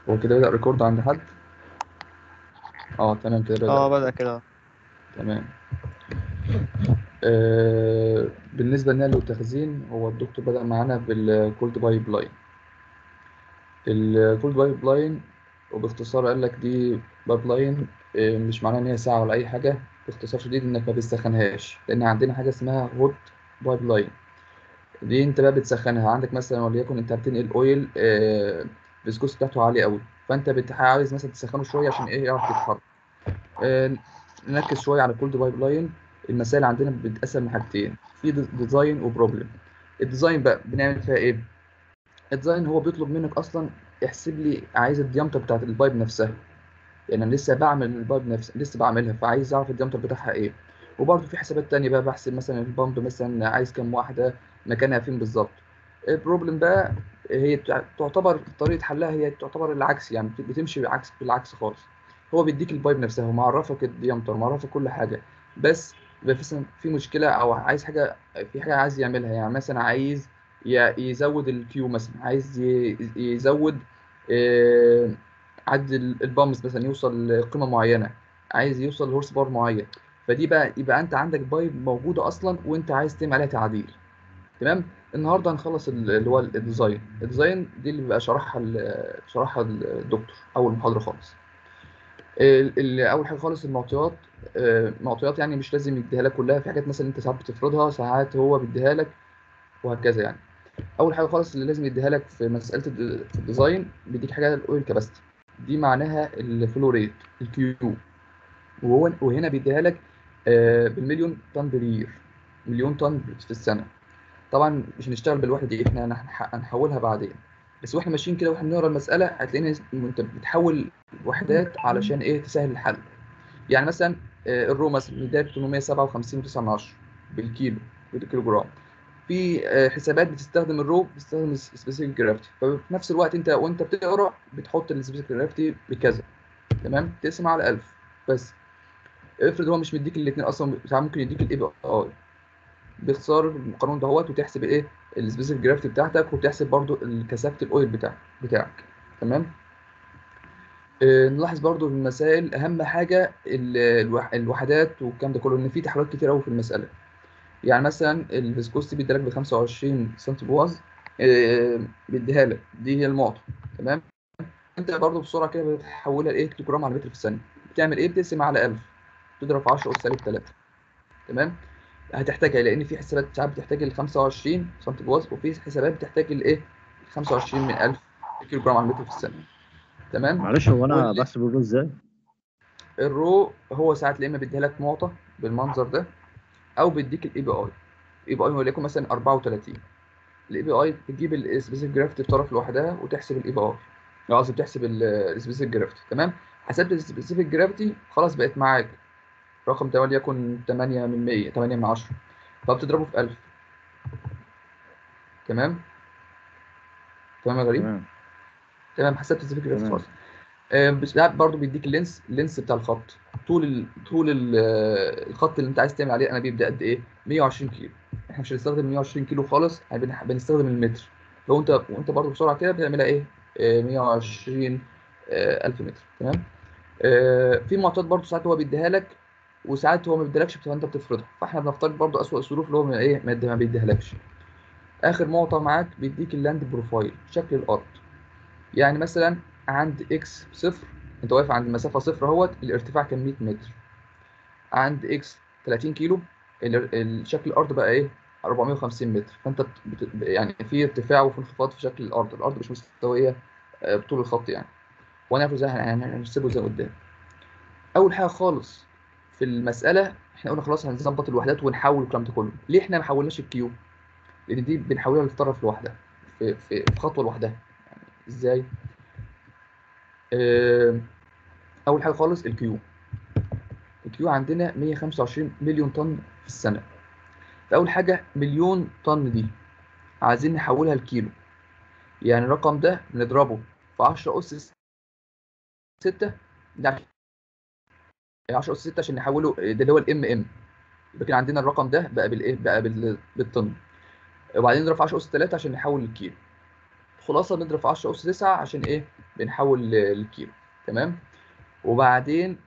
هو كده بدأ ريكورد عند حد اه تمام كده بدأ اه بدأ كده تمام آه بالنسبة لنقل والتخزين هو الدكتور بدأ معانا بالكولد بايب لاين الكولد بايب لاين وباختصار قال لك دي بايب لاين آه، مش معناها ان هي ساعة ولا أي حاجة باختصار شديد انك ما بتسخنهاش لأن عندنا حاجة اسمها هوت بايب لاين دي انت بقى بتسخنها عندك مثلا وليكن انت بتنقل اويل آه الفيسكوس بتاعته عالية قوي فانت بت- عايز مثلا تسخنه شوية عشان ايه يعرف يتحرك آه، نركز شويه على الكولد بايب لاين المسائل عندنا بتتقسم لحاجتين في دي- ديزاين وبروبلم الديزاين بقى بنعمل فيها ايه الديزاين هو بيطلب منك اصلا احسب لي عايز الديامتر بتاعت البايب نفسها يعني انا لسه بعمل البايب نفسها لسه بعملها فعايز اعرف الديامتر بتاعها ايه وبرضه في حسابات تانية بقى بحسب مثلا البامب مثلا عايز كام واحده مكانها فين بالظبط البروبلم بقى هي بتع- تعتبر طريقه حلها هي تعتبر العكس يعني بت- بتمشي بالعكس بالعكس خالص هو بيديك البايب نفسها ومعرفك الديامتر معرفك كل حاجه بس بيبقى مثلا في مشكله او عايز حاجه في حاجه عايز يعملها يعني مثلا عايز ي- يزود الكيو مثلا عايز ي- يزود آه، عدد ال- البامز مثلا يوصل لقيمه معينه عايز يوصل لهورس باور معين فدي بقى يبقى انت عندك بايب موجوده اصلا وانت عايز تعمل عليها تعديل تمام النهارده هنخلص ال- اللي هو الديزاين الديزاين دي اللي بيبقى شرحها ال- شرحها الدكتور اول محاضره خالص ال- ال- اول حاجه خالص المعطيات آه، معطيات يعني مش لازم يديها لك كلها في حاجات مثلا انت ساعات بتفرضها ساعات هو بيديها لك وهكذا يعني اول حاجه خالص اللي لازم يديها لك في مساله الد- الديزاين بيديك حاجه الاويل كاباسيتي دي معناها الفلو ريت الكيو وهو وهنا بيديها لك آه، بالمليون طن برير مليون طن في السنه طبعا مش هنشتغل بالوحده دي احنا هنح- هنحولها بعدين بس واحنا ماشيين كده واحنا بنقرا المساله هتلاقينا انت بتحول وحدات علشان ايه تسهل الحل يعني مثلا آه، الرو مثلا مديها ب 857.9 بالكيلو بالكيلو جرام في آه، حسابات بتستخدم الرو بتستخدم سبيسيفيك جرافيتي ففي نفس الوقت انت وانت بتقرا بتحط السبيسيفيك جرافيتي بكذا تمام تقسم على 1000 بس افرض هو مش مديك الاثنين اصلا ساعات ممكن يديك الاي بي اي باختصار القانون دهوت وتحسب الايه السبيسيفيك جرافيتي بتاعتك وتحسب برضو كثافه الاويل بتاعك بتاعك تمام آه، نلاحظ برضو في المسائل اهم حاجه ال- الوح- الوحدات والكلام ده كله ان في تحويلات كتير قوي في المساله يعني مثلا الفيسكوستي بيديلك ب 25 سم بواز آه، بيديها لك دي هي المعطى تمام انت برضو بسرعه كده بتحولها لايه كيلو جرام على متر في الثانيه بتعمل ايه بتقسم على 1000 تضرب في 10 اس سالب 3 تمام هتحتاجها لان في حسابات ساعات بتحتاج ال 25 سم بواز وفي حسابات بتحتاج الايه 25 من 1000 كيلو جرام على متر في الثانيه تمام معلش هو انا واللي- بحسب الرو ازاي؟ الرو هو ساعات يا اما بيديها لك معطى بالمنظر ده او بيديك الاي بي اي اي بي اي وليكن مثلا 34 الاي بي اي بتجيب السبيسيفيك جرافيتي بطرف لوحدها وتحسب الاي بي اي قصدي بتحسب السبيسيفيك جرافيتي تمام حسبت السبيسيفيك جرافيتي خلاص بقت معاك رقم ده وليكن 8 من 100 8 من 10 فبتضربه في 1000 تمام تمام يا غريب تمام تمام حسبت السبيسيفيك جرافيتي تمام. خلاص آه، بس ده برضه بيديك اللينس اللينس بتاع الخط طول ال... طول ال... آه، الخط اللي انت عايز تعمل عليه انا بيبدا قد ايه 120 كيلو احنا مش هنستخدم 120 كيلو خالص احنا بن- بنستخدم المتر لو انت وانت برضه بسرعه كده بتعملها ايه آه، 120 آه، الف متر تمام آه، في معطيات برضه ساعات هو بيديها لك وساعات هو ما بيديلكش فانت بتفرضها فاحنا بنفترض برضه اسوأ الظروف اللي هو ما ايه ما يدي- ما بيديهالكش اخر معطى معاك بيديك اللاند بروفايل شكل الارض يعني مثلا عند اكس صفر انت واقف عند المسافه صفر اهوت الارتفاع كان 100 متر عند اكس 30 كيلو ال- ال- شكل الارض بقى ايه 450 متر فانت بت... بت- يعني في ارتفاع وفي انخفاض في شكل الارض الارض مش مستويه آه، بطول الخط يعني وهنعرف ازاي هن- هن- هنحسبه زي قدام اول حاجه خالص في المساله احنا قلنا خلاص هنظبط الوحدات ونحول الكلام ده كله ليه احنا ما حولناش الكيو لان دي بنحولها للطرف لوحدها في في في خطوه لوحدها يعني ازاي آه، اول حاجه خالص الكيو الكيو عندنا 125 مليون طن في السنه فاول حاجه مليون طن دي عايزين نحولها لكيلو يعني الرقم ده بنضربه في 10 اس 6 ده 10 اس 6 عشان نحوله ده اللي هو الام ام يبقى كده عندنا الرقم ده بقى بالايه بقى بال- بالطن وبعدين نضرب في 10 اس 3 عشان نحول للكيلو خلاصه نضرب في 10 اس 9 عشان ايه بنحول للكيلو تمام وبعدين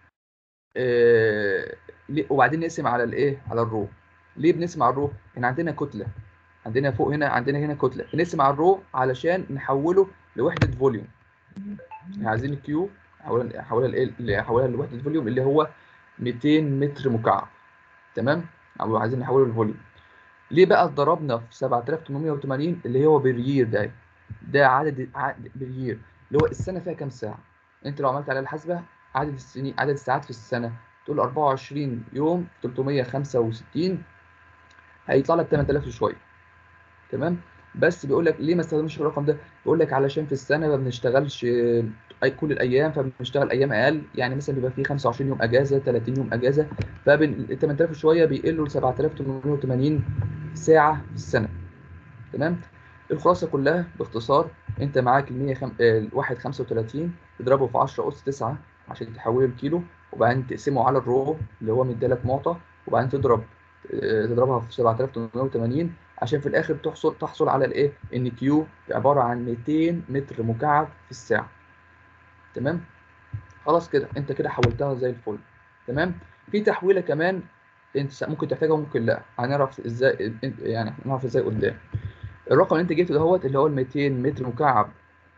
آه وبعدين نقسم على الايه على الرو ليه بنقسم على الرو احنا عندنا كتله عندنا فوق هنا عندنا هنا كتله بنقسم على الرو علشان نحوله لوحده فوليوم يعني عايزين الكيو نحولها نحولها نحولها لوحده فوليوم اللي هو 200 متر مكعب تمام او عايزين نحوله لفوليوم ليه بقى ضربنا في 7880 اللي هو باليير ده ده عدد عدد باليير اللي هو السنه فيها كام ساعه انت لو عملت على الحاسبه عدد السنين عدد الساعات في السنه تقول 24 يوم 365 هيطلع لك 8000 وشويه تمام بس بيقول لك ليه ما استخدمش الرقم ده بيقول لك علشان في السنه ما بنشتغلش اي كل الايام فبنشتغل ايام اقل يعني مثلا بيبقى فيه 25 يوم اجازه 30 يوم اجازه فبن 8000 وشويه بيقلوا ل 7880 ساعه في السنه تمام الخلاصه كلها باختصار انت معاك ال 100 خم... الواحد 35 تضربه في 10 اس 9 عشان تحوله لكيلو وبعدين تقسمه على الرو اللي هو مديلك معطى وبعدين تضرب تضربها في 7880 عشان في الاخر تحصل تحصل على الايه ان كيو عباره عن 200 متر مكعب في الساعه تمام خلاص كده انت كده حولتها زي الفل تمام في تحويله كمان انت ممكن تحتاجها وممكن لا هنعرف ازاي يعني هنعرف ازاي قدام الرقم اللي انت جبته دهوت اللي هو ال 200 متر مكعب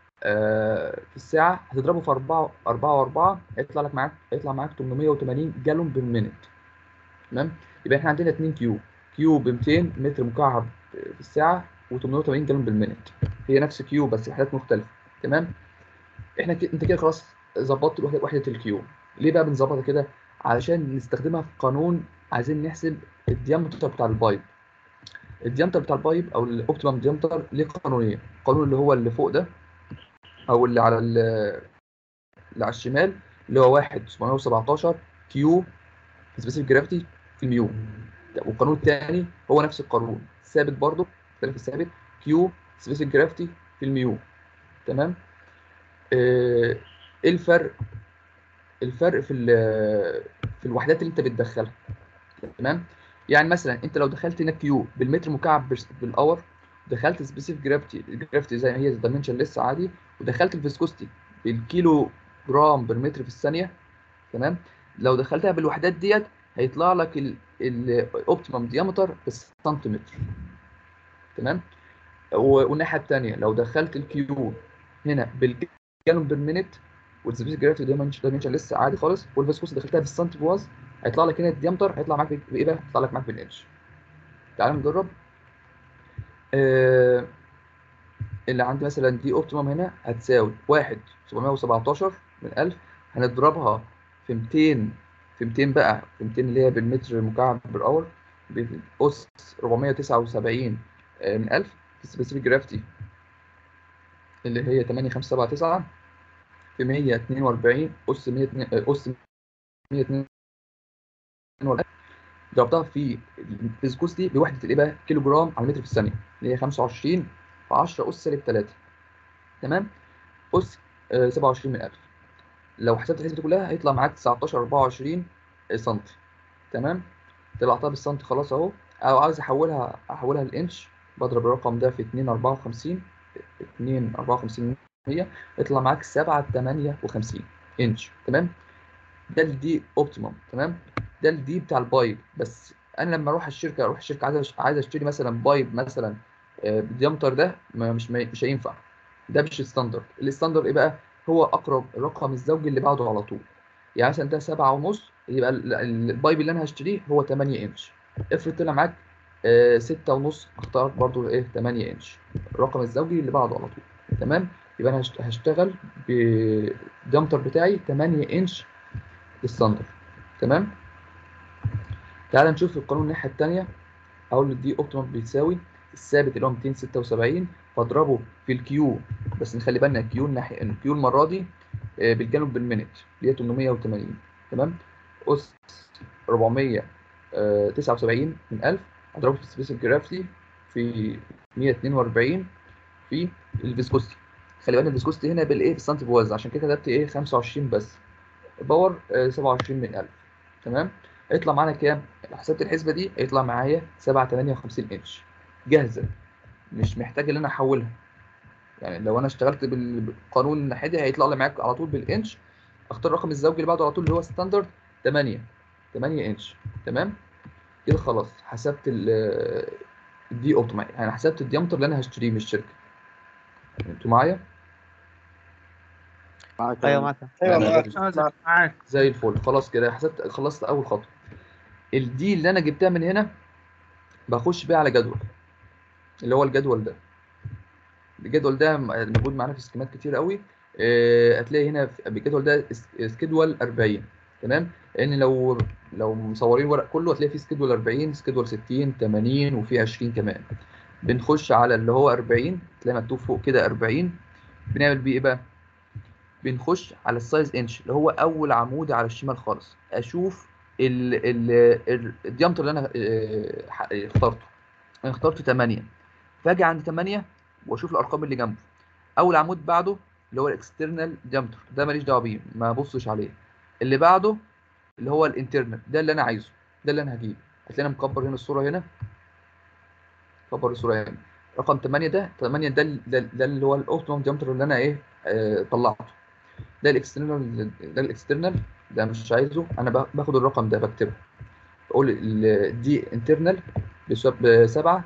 آه في الساعه هتضربه في 4 4 و4 هيطلع لك معاك هيطلع معاك 880 جالون بالمينت تمام يبقى احنا عندنا 2 كيو كيو ب 200 متر مكعب في الساعه و880 جالون بالمينت هي نفس كيو بس حالات مختلفه تمام احنا ك... انت كده خلاص ظبطت وحده وحده الكيو ليه بقى بنظبطها كده علشان نستخدمها في قانون عايزين نحسب الديامتر بتاع البايب الديامتر بتاع البايب او الاوبتيمم ديامتر ليه قانونين القانون اللي هو اللي فوق ده او اللي على اللي على الشمال اللي هو 1 717 كيو سبيسيفيك جرافيتي في الميو والقانون الثاني هو نفس القانون ثابت برضه اختلاف الثابت كيو سبيسيفيك جرافيتي في الميو تمام ايه الفرق الفرق في في الوحدات اللي انت بتدخلها تمام يعني مثلا انت لو دخلت هنا كيو بالمتر مكعب بالاور دخلت سبيسيفيك جرافيتي جرافيتي زي ما هي دايمنشن لسه عادي ودخلت الفيسكوستي بالكيلو جرام بالمتر في الثانيه تمام لو دخلتها بالوحدات ديت هيطلع لك الاوبتيمم ديامتر بالسنتيمتر تمام والناحيه الثانيه لو دخلت الكيو هنا بالجالون بير مينيت والسبيسيفيك جرافيتي دايمنشن دايمنشن لسه عادي خالص والفيسكوستي دخلتها بالسنتي بواز هيطلع لك هنا الديامتر هيطلع معاك بايه بقى؟ هيطلع لك معاك بالانش تعال نجرب آه اللي عندي مثلا دي اوبتيمم هنا هتساوي 1 717 من 1000 هنضربها في 200 في 200 بقى في 200 اللي هي بالمتر مكعب بر اور بأس 479 من 1000 في سبيسيفيك جرافيتي اللي هي 8579 في 142 أس 100 أس 142 ضربتها في الفيسكوستي بوحده الايه بقى كيلو جرام على متر في الثانيه اللي هي 25 في 10 اس سالب 3 تمام اس آه 27 من 1000 لو حسبت الحسبه كلها هيطلع معاك 19 24 سم تمام طلعتها بالسنتي خلاص اهو او عاوز احولها احولها لانش بضرب الرقم ده في 2 54 2 54 100 يطلع معاك 7 58 انش تمام ده الدي اوبتيمم تمام ده الدي بتاع البايب بس انا لما اروح الشركه اروح الشركه عايز عايز اشتري مثلا بايب مثلا بالديامتر ده مش مش هينفع ده مش الستاندرد الستاندرد ايه بقى هو اقرب الرقم الزوجي اللي بعده على طول يعني مثلا ده سبعة ونص يبقى البايب اللي انا هشتريه هو 8 انش افرض طلع معاك ستة ونص اختار برضو ايه 8 انش الرقم الزوجي اللي بعده على طول تمام يبقى انا هشتغل بالديامتر بتاعي 8 انش الستاندرد تمام تعال نشوف القانون الناحيه الثانيه اقول دي اوبتيمم بيساوي الثابت اللي هو 276 فاضربه في الكيو بس نخلي بالنا الكيو الناحيه الكيو المره دي بالجانب بالمينت اللي هي 880 تمام اس 479 من 1000 اضربه في السبيسيفيك جرافيتي في 142 في الفيسكوستي خلي بالك الفيسكوستي هنا بالايه بالسنتي بواز عشان كده كتبت ايه 25 بس باور 27 من 1000 تمام هيطلع معانا كام لو حسبت الحسبه دي هيطلع معايا 7 58 انش جاهزه مش محتاج ان انا احولها يعني لو انا اشتغلت بال- بالقانون الناحيه دي هيطلع لي معاك على طول بالانش اختار الرقم الزوجي اللي بعده على طول اللي هو ستاندرد 8 8 انش تمام كده خلاص حسبت ال الدي اوبتيماي يعني حسبت الديامتر اللي انا هشتريه من الشركه انتوا معايا معاك ايوه يا معاك ايوه أنا معاك راجل. آه، معاك زي الفل خلاص كده حسبت خلصت اول خطوه الدي اللي انا جبتها من هنا بخش بيها على جدول اللي هو الجدول ده الجدول ده م- موجود معانا في سكيمات كتير قوي آه، هتلاقي هنا في الجدول ده سكيدول 40 تمام لان لو لو مصورين ورق كله هتلاقي فيه سكيدول 40 سكيدول 60 80 وفي 20 كمان بنخش على اللي هو 40 تلاقي مكتوب فوق كده 40 بنعمل بيه ايه بقى بنخش على السايز انش اللي هو اول عمود على الشمال خالص اشوف ال ال ال- الديامتر اللي انا آه، ح- اخترته انا اخترت 8 فاجي عند 8 واشوف الارقام اللي جنبه اول عمود بعده اللي هو الاكسترنال ديامتر ده ماليش دعوه بيه ما ابصش عليه اللي بعده اللي هو الانترنال ده اللي انا عايزه ده اللي انا هجيبه هتلاقينا مكبر هنا الصوره هنا كبر الصوره هنا رقم 8 ده 8 ده ال- ده, ده اللي هو الاوبتيمم ديامتر اللي انا ايه آه طلعته ده الاكسترنال ده الاكسترنال ده مش عايزه انا با- باخد الرقم ده بكتبه بقول ال- دي انترنال ب 7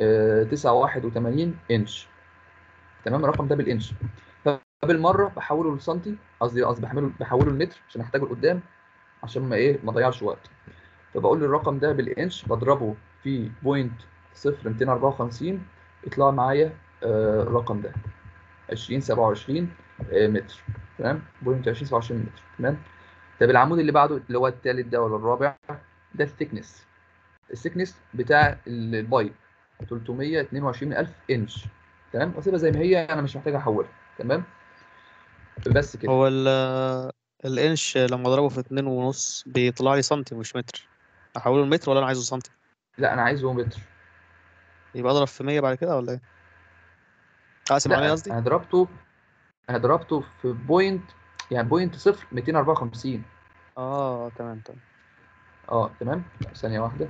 89 انش تمام الرقم ده بالانش فبالمره بحوله لسنتي قصدي قصدي بحمله بحوله لمتر عشان احتاجه لقدام عشان ما ايه ما اضيعش وقت فبقول له الرقم ده بالانش بضربه في بوينت 0 254 يطلع معايا آه، الرقم ده 20 27 آه، متر تمام بوينت 20 27 متر تمام طب العمود اللي بعده اللي هو الثالث ده ولا الرابع ده الثيكنس الثيكنس بتاع البايب 322000 انش تمام واسيبها زي ما هي انا مش محتاج احولها تمام بس كده هو ال الانش لما اضربه في اتنين ونص بيطلع لي سنتي مش متر احوله لمتر ولا انا عايزه سنتي لا انا عايزه متر يبقى اضرب في 100 بعد كده ولا ايه اقسم على 100 لا قصدي انا ضربته انا ضربته في بوينت يعني بوينت صفر 254 اه تمام تمام اه تمام ثانية واحدة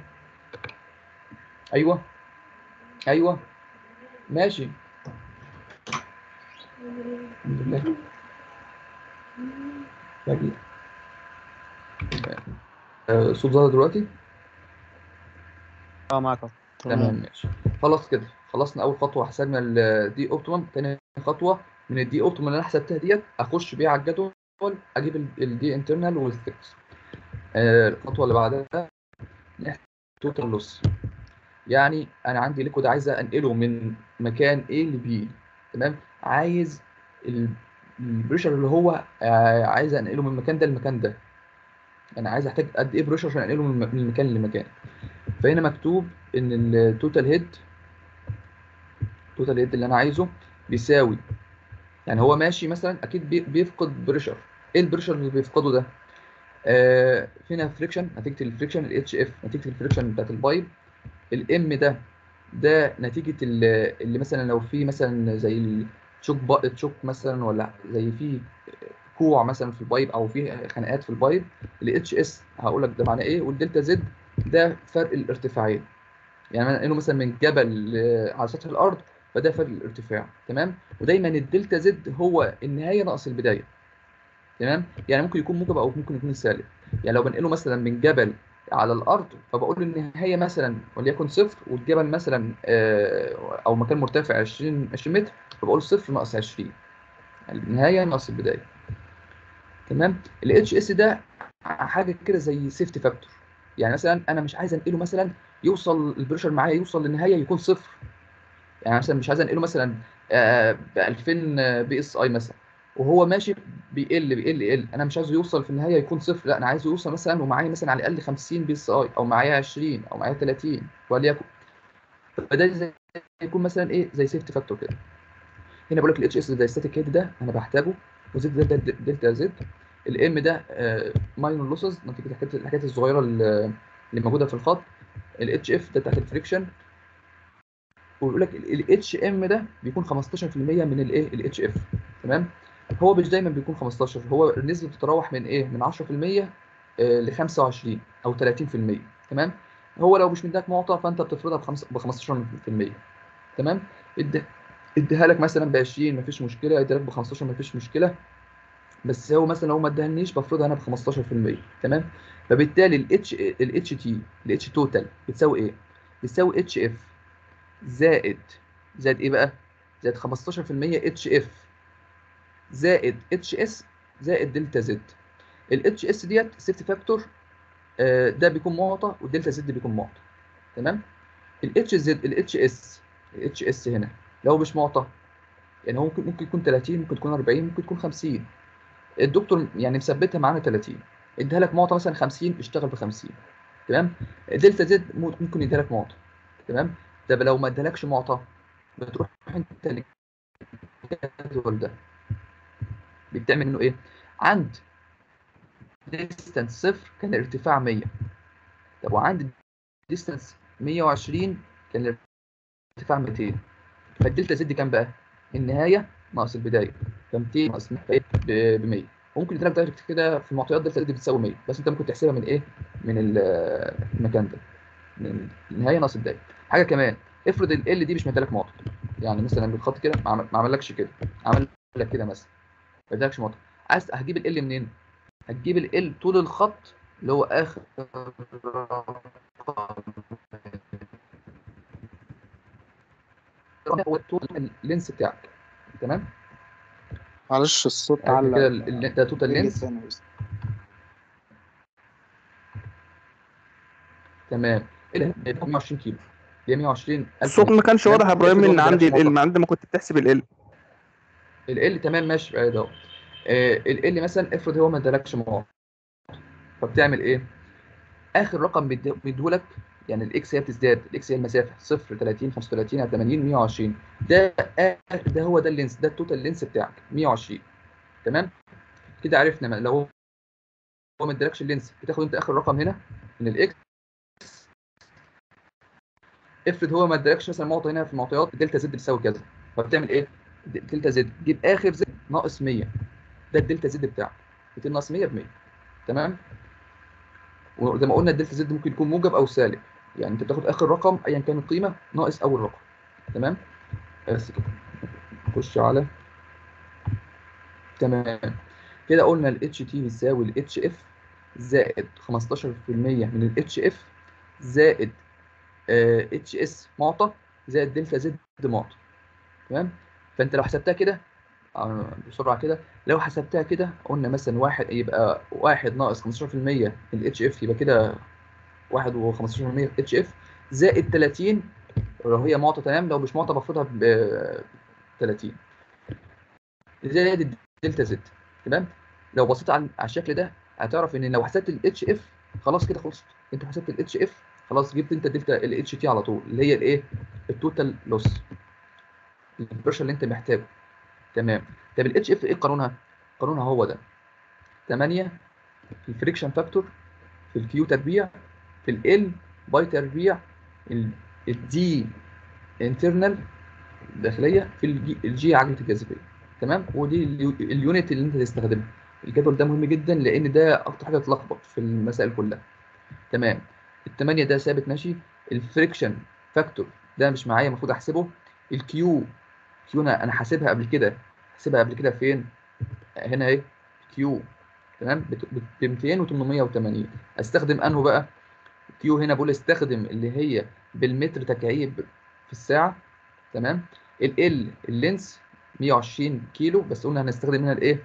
ايوه ايوه ماشي الحمد لله باجي آه، الصوت ظهر دلوقتي اه معاك اهو تمام ماشي خلاص كده خلصنا اول خطوه حسبنا الدي اوبتيمم تاني خطوه من الدي اوبتيمم اللي انا حسبتها ديت اخش بيها على الجدول اجيب الدي انترنال والثيكس الخطوه اللي بعدها توتال لوس يعني انا عندي ليكويد عايز انقله من مكان A ل B تمام عايز ال- البريشر اللي هو آه، عايز انقله من المكان ده للمكان ده انا عايز احتاج قد ايه بريشر عشان انقله من من مكان لمكان فهنا مكتوب ان التوتال هيد التوتال هيد اللي انا عايزه بيساوي يعني هو ماشي مثلا اكيد بي- بيفقد بريشر ايه البريشر اللي بيفقده ده آه فينا فريكشن نتيجه الفريكشن الاتش اف نتيجه الفريكشن بتاعت البايب الام ده ده نتيجه ال- اللي مثلا لو في مثلا زي التشوك با- تشوك مثلا ولا زي في كوع مثلا في البايب او في خناقات في البايب الاتش اس هقول لك ده معناه ايه والدلتا زد ده فرق الارتفاعين يعني انا انقله مثلا من جبل ل- على سطح الارض فده فرق الارتفاع تمام ودايما الدلتا زد هو النهايه ناقص البدايه تمام يعني ممكن يكون موجب او ممكن يكون سالب يعني لو بنقله مثلا من جبل على الارض فبقول له النهايه مثلا وليكن صفر والجبل مثلا آه، او مكان مرتفع 20 20 متر فبقول له صفر ناقص 20 يعني النهايه ناقص البدايه تمام الاتش اس ده حاجه كده زي سيفتي فاكتور يعني مثلا انا مش عايز انقله مثلا يوصل البريشر معايا يوصل للنهايه يكون صفر يعني مثلا مش عايز انقله مثلا ب 2000 بي اس اي مثلا وهو ماشي بيقل بيقل يقل انا مش عايزه يوصل في النهايه يكون صفر لا انا عايزه يوصل مثلا ومعايا مثلا على الاقل 50 بي اس اي او معايا 20 او معايا 30 وليكن فده زي يكون مثلا ايه زي سيفتي فاكتور كده هنا بقول لك الاتش اس زي ستاتيك هيد ده انا بحتاجه وزد ده, ده دلتا زد الام ده ماينور لوسز نتيجه الحاجات الحاجات الصغيره اللي اللي موجوده في الخط الاتش اف ده تحت الفريكشن ويقول لك الاتش ام ده بيكون 15% من الايه الاتش اف تمام هو مش دايما بيكون 15 هو النسبه بتتراوح من ايه من 10% ل 25 او 30% تمام هو لو مش مديك معطى فانت بتفرضها ب 15% تمام الد- اديها لك مثلا ب 20 مفيش مشكله اديها لك ب 15 مفيش مشكله بس هو مثلا لو ما ادهنيش بفرضها انا ب 15% تمام فبالتالي الاتش الاتش تي الاتش توتال بتساوي ايه؟ بتساوي اتش اف زائد زائد ايه بقى؟ زائد 15% اتش اف زائد اتش اس زائد دلتا زد الاتش اس ديت السيفتي فاكتور ده بيكون معطى والدلتا زد بيكون معطى تمام الاتش زد الاتش اس الاتش اس هنا لو مش معطى يعني هو ممكن ممكن يكون 30 ممكن تكون 40 ممكن تكون 50 الدكتور يعني مثبتها معانا 30 اديها لك معطى مثلا 50 اشتغل ب 50 تمام دلتا زد ممكن يديها لك معطى تمام طب لو ما ادالكش معطى بتروح انت الجدول ده بتعمل منه ايه عند ديستانس صفر كان الارتفاع 100 طب وعند ديستانس 120 كان الارتفاع 200 فالدلتا زد كام بقى النهايه ناقص البدايه ف 200 ناقص ب 100 ممكن يديلك دايركت كده في المعطيات دلتا زد بتساوي 100 بس انت ممكن تحسبها من ايه من المكان ده من النهايه ناقص البدايه حاجه كمان افرض ال ال دي مش مديلك معطى يعني مثلا بالخط كده ما عملكش كده عمل لك كده مثلا ما ادالكش معطى عايز هتجيب ال ال منين هتجيب ال ال طول الخط اللي هو اخر هو التوتال لينس بتاعك تمام معلش الصوت كده علق ال- ده توتال لينس ثانية بس تمام ايه ده 120 كيلو هي 120 ألف الصوت ما كانش تمام؟ واضح يا ابراهيم افرض هو ان ما عندي ادالكش ال معطى. عند ما كنت بتحسب ال ال ال تمام ماشي بقى ده ال ال مثلا افرض هو ما ادالكش معطى فبتعمل ايه؟ اخر رقم بيديه- بيديهولك يعني الاكس هي بتزداد الاكس هي المسافه 0 30 35 80 120 ده آخر- ده هو ده اللينس ده التوتال لينس بتاعك 120 تمام كده عرفنا ما- لو هو ما ادالكش اللينس بتاخد انت اخر رقم هنا من الاكس افرض هو ما ادالكش مثلا معطى هنا في المعطيات دلتا زد بتساوي كذا فبتعمل ايه؟ د- دلتا زد جيب اخر زد ناقص 100 ده الدلتا زد بتاعك 200 ناقص 100 ب 100 تمام وزي ما قلنا الدلتا زد ممكن يكون موجب او سالب يعني انت بتاخد اخر رقم ايا كان القيمه ناقص اول رقم تمام بس كده نخش على تمام كده قلنا ال HT بيساوي ال HF زائد 15% من ال HF زائد آه، HS معطى زائد دلتا زد معطى تمام فانت لو حسبتها كده آه، بسرعه كده لو حسبتها كده قلنا مثلا واحد يبقى واحد ناقص 15% من ال HF يبقى كده واحد و15% اتش اف زائد 30 لو هي معطى تمام لو مش معطى بفرضها ب 30 زائد الدلتا زد تمام لو بصيت على على الشكل ده هتعرف ان لو حسبت الاتش اف خلاص كده خلصت انت حسبت الاتش اف خلاص جبت انت الدلتا الاتش تي على طول اللي هي الايه التوتال لوس البريشر اللي انت محتاجه تمام طب الاتش اف ايه قانونها قانونها هو ده 8 في الفريكشن فاكتور في الكيو تربيع في ال باي تربيع الدي انترنال داخليه في الجي, الجي عجله الجاذبيه تمام ودي اليو- اليونت اللي انت تستخدمها الجدول ده مهم جدا لان ده اكتر حاجه تلخبط في المسائل كلها تمام الثمانيه ده ثابت ماشي الفريكشن فاكتور ده مش معايا المفروض احسبه الكيو كيو انا انا حاسبها قبل كده حاسبها قبل كده فين هنا اهي كيو تمام ب 200 و880 استخدم انه بقى كيو هنا بقول استخدم اللي هي بالمتر تكعيب في الساعه تمام ال ال اللينس 120 كيلو بس قلنا هنستخدم هنا الايه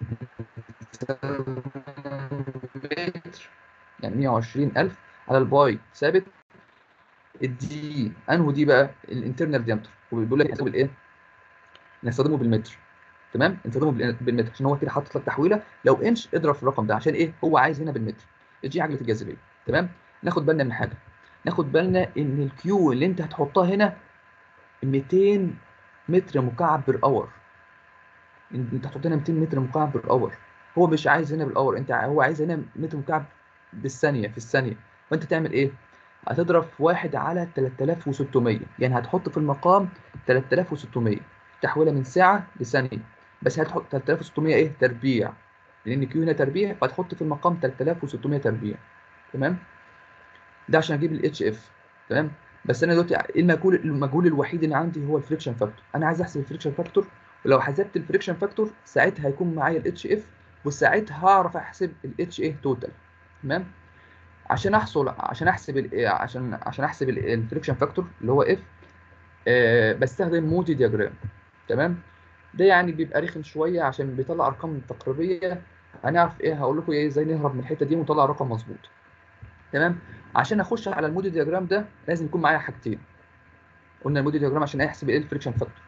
متر يعني 120000 على الباي ثابت الدي انهو دي بقى الانترنال ديامتر وبيقول لك نستخدم الايه نستخدمه بالمتر تمام نستخدمه بال- بالمتر عشان هو كده حاطط لك تحويله لو انش اضرب في الرقم ده عشان ايه هو عايز هنا بالمتر الجي عجله الجاذبيه تمام ناخد بالنا من حاجه ناخد بالنا ان الكيو اللي انت هتحطها هنا 200 متر مكعب بير اور انت هتحط هنا 200 متر مكعب بير اور هو مش عايز هنا بالاور انت ع- هو عايز هنا متر مكعب بالثانيه في الثانيه فانت تعمل ايه هتضرب في واحد على 3600 يعني هتحط في المقام 3600 تحويلها من ساعه لثانيه بس هتحط 3600 ايه تربيع لان كيو هنا تربيع فهتحط في المقام 3600 تربيع تمام ده عشان اجيب الاتش اف تمام بس انا دلوقتي ايه المجهول المجهول الوحيد اللي عندي هو الفريكشن فاكتور انا عايز احسب الفريكشن فاكتور ولو حسبت الفريكشن فاكتور ساعتها هيكون معايا الاتش اف وساعتها هعرف احسب الاتش ايه توتال تمام عشان احصل عشان احسب ال عشان عشان احسب الفريكشن فاكتور اللي هو اف آه بستخدم موتي دياجرام تمام ده يعني بيبقى رخم شويه عشان بيطلع ارقام تقريبيه هنعرف ايه هقول لكم ايه ازاي نهرب من الحته دي ونطلع رقم مظبوط تمام عشان اخش على الموديل دياجرام ده لازم يكون معايا حاجتين قلنا الموديل دياجرام عشان احسب ايه الفريكشن فاكتور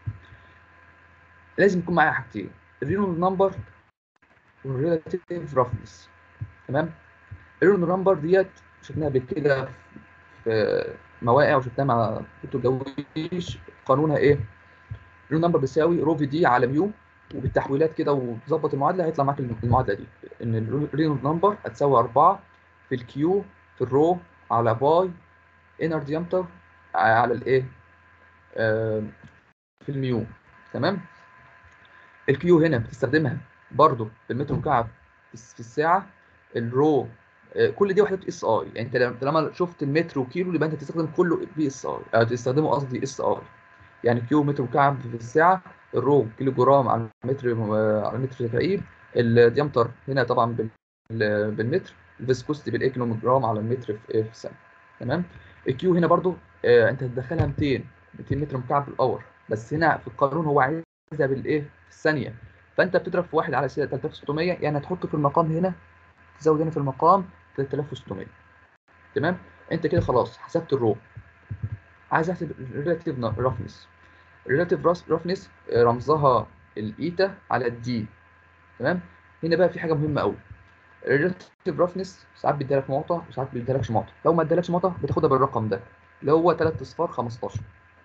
لازم يكون معايا حاجتين الرينول نمبر والريلاتيف رفنس تمام الرينول نمبر ديت شفناها قبل كده في مواقع وشفناها مع دكتور جويش قانونها ايه الرينول نمبر بيساوي رو في دي على ميو وبالتحويلات كده وتظبط المعادله هيطلع معاك المعادله دي ان الرينول نمبر هتساوي 4 في الكيو في الرو على باي انر ديامتر على الايه آه في الميو تمام الكيو هنا بتستخدمها برضو في المتر مكعب في الساعه الرو آه كل دي وحدات اس اي يعني انت لما شفت المتر وكيلو يبقى انت بتستخدم كله بي اس اي او تستخدمه قصدي اس اي يعني كيو متر مكعب في الساعه الرو كيلو جرام على متر على متر تكعيب الديامتر هنا طبعا بالمتر الفيسكوستي بالاي جرام على المتر في في الثانيه تمام الكيو هنا برضو آه انت هتدخلها 200 200 متر مكعب بالاور بس هنا في القانون هو عايزها بالايه في الثانيه فانت بتضرب في 1 على 3600 يعني هتحط في المقام هنا تزود هنا في المقام 3600 تمام انت كده خلاص حسبت الرو عايز احسب الريلاتيف رفنس الريلاتيف رفنس رمزها الايتا على الدي تمام هنا بقى في حاجه مهمه قوي الريلاتيف رفنس ساعات بيديلك معطى وساعات ما بيديلكش معطى لو ما ادالكش معطى بتاخدها بالرقم ده اللي هو 3 اصفار 15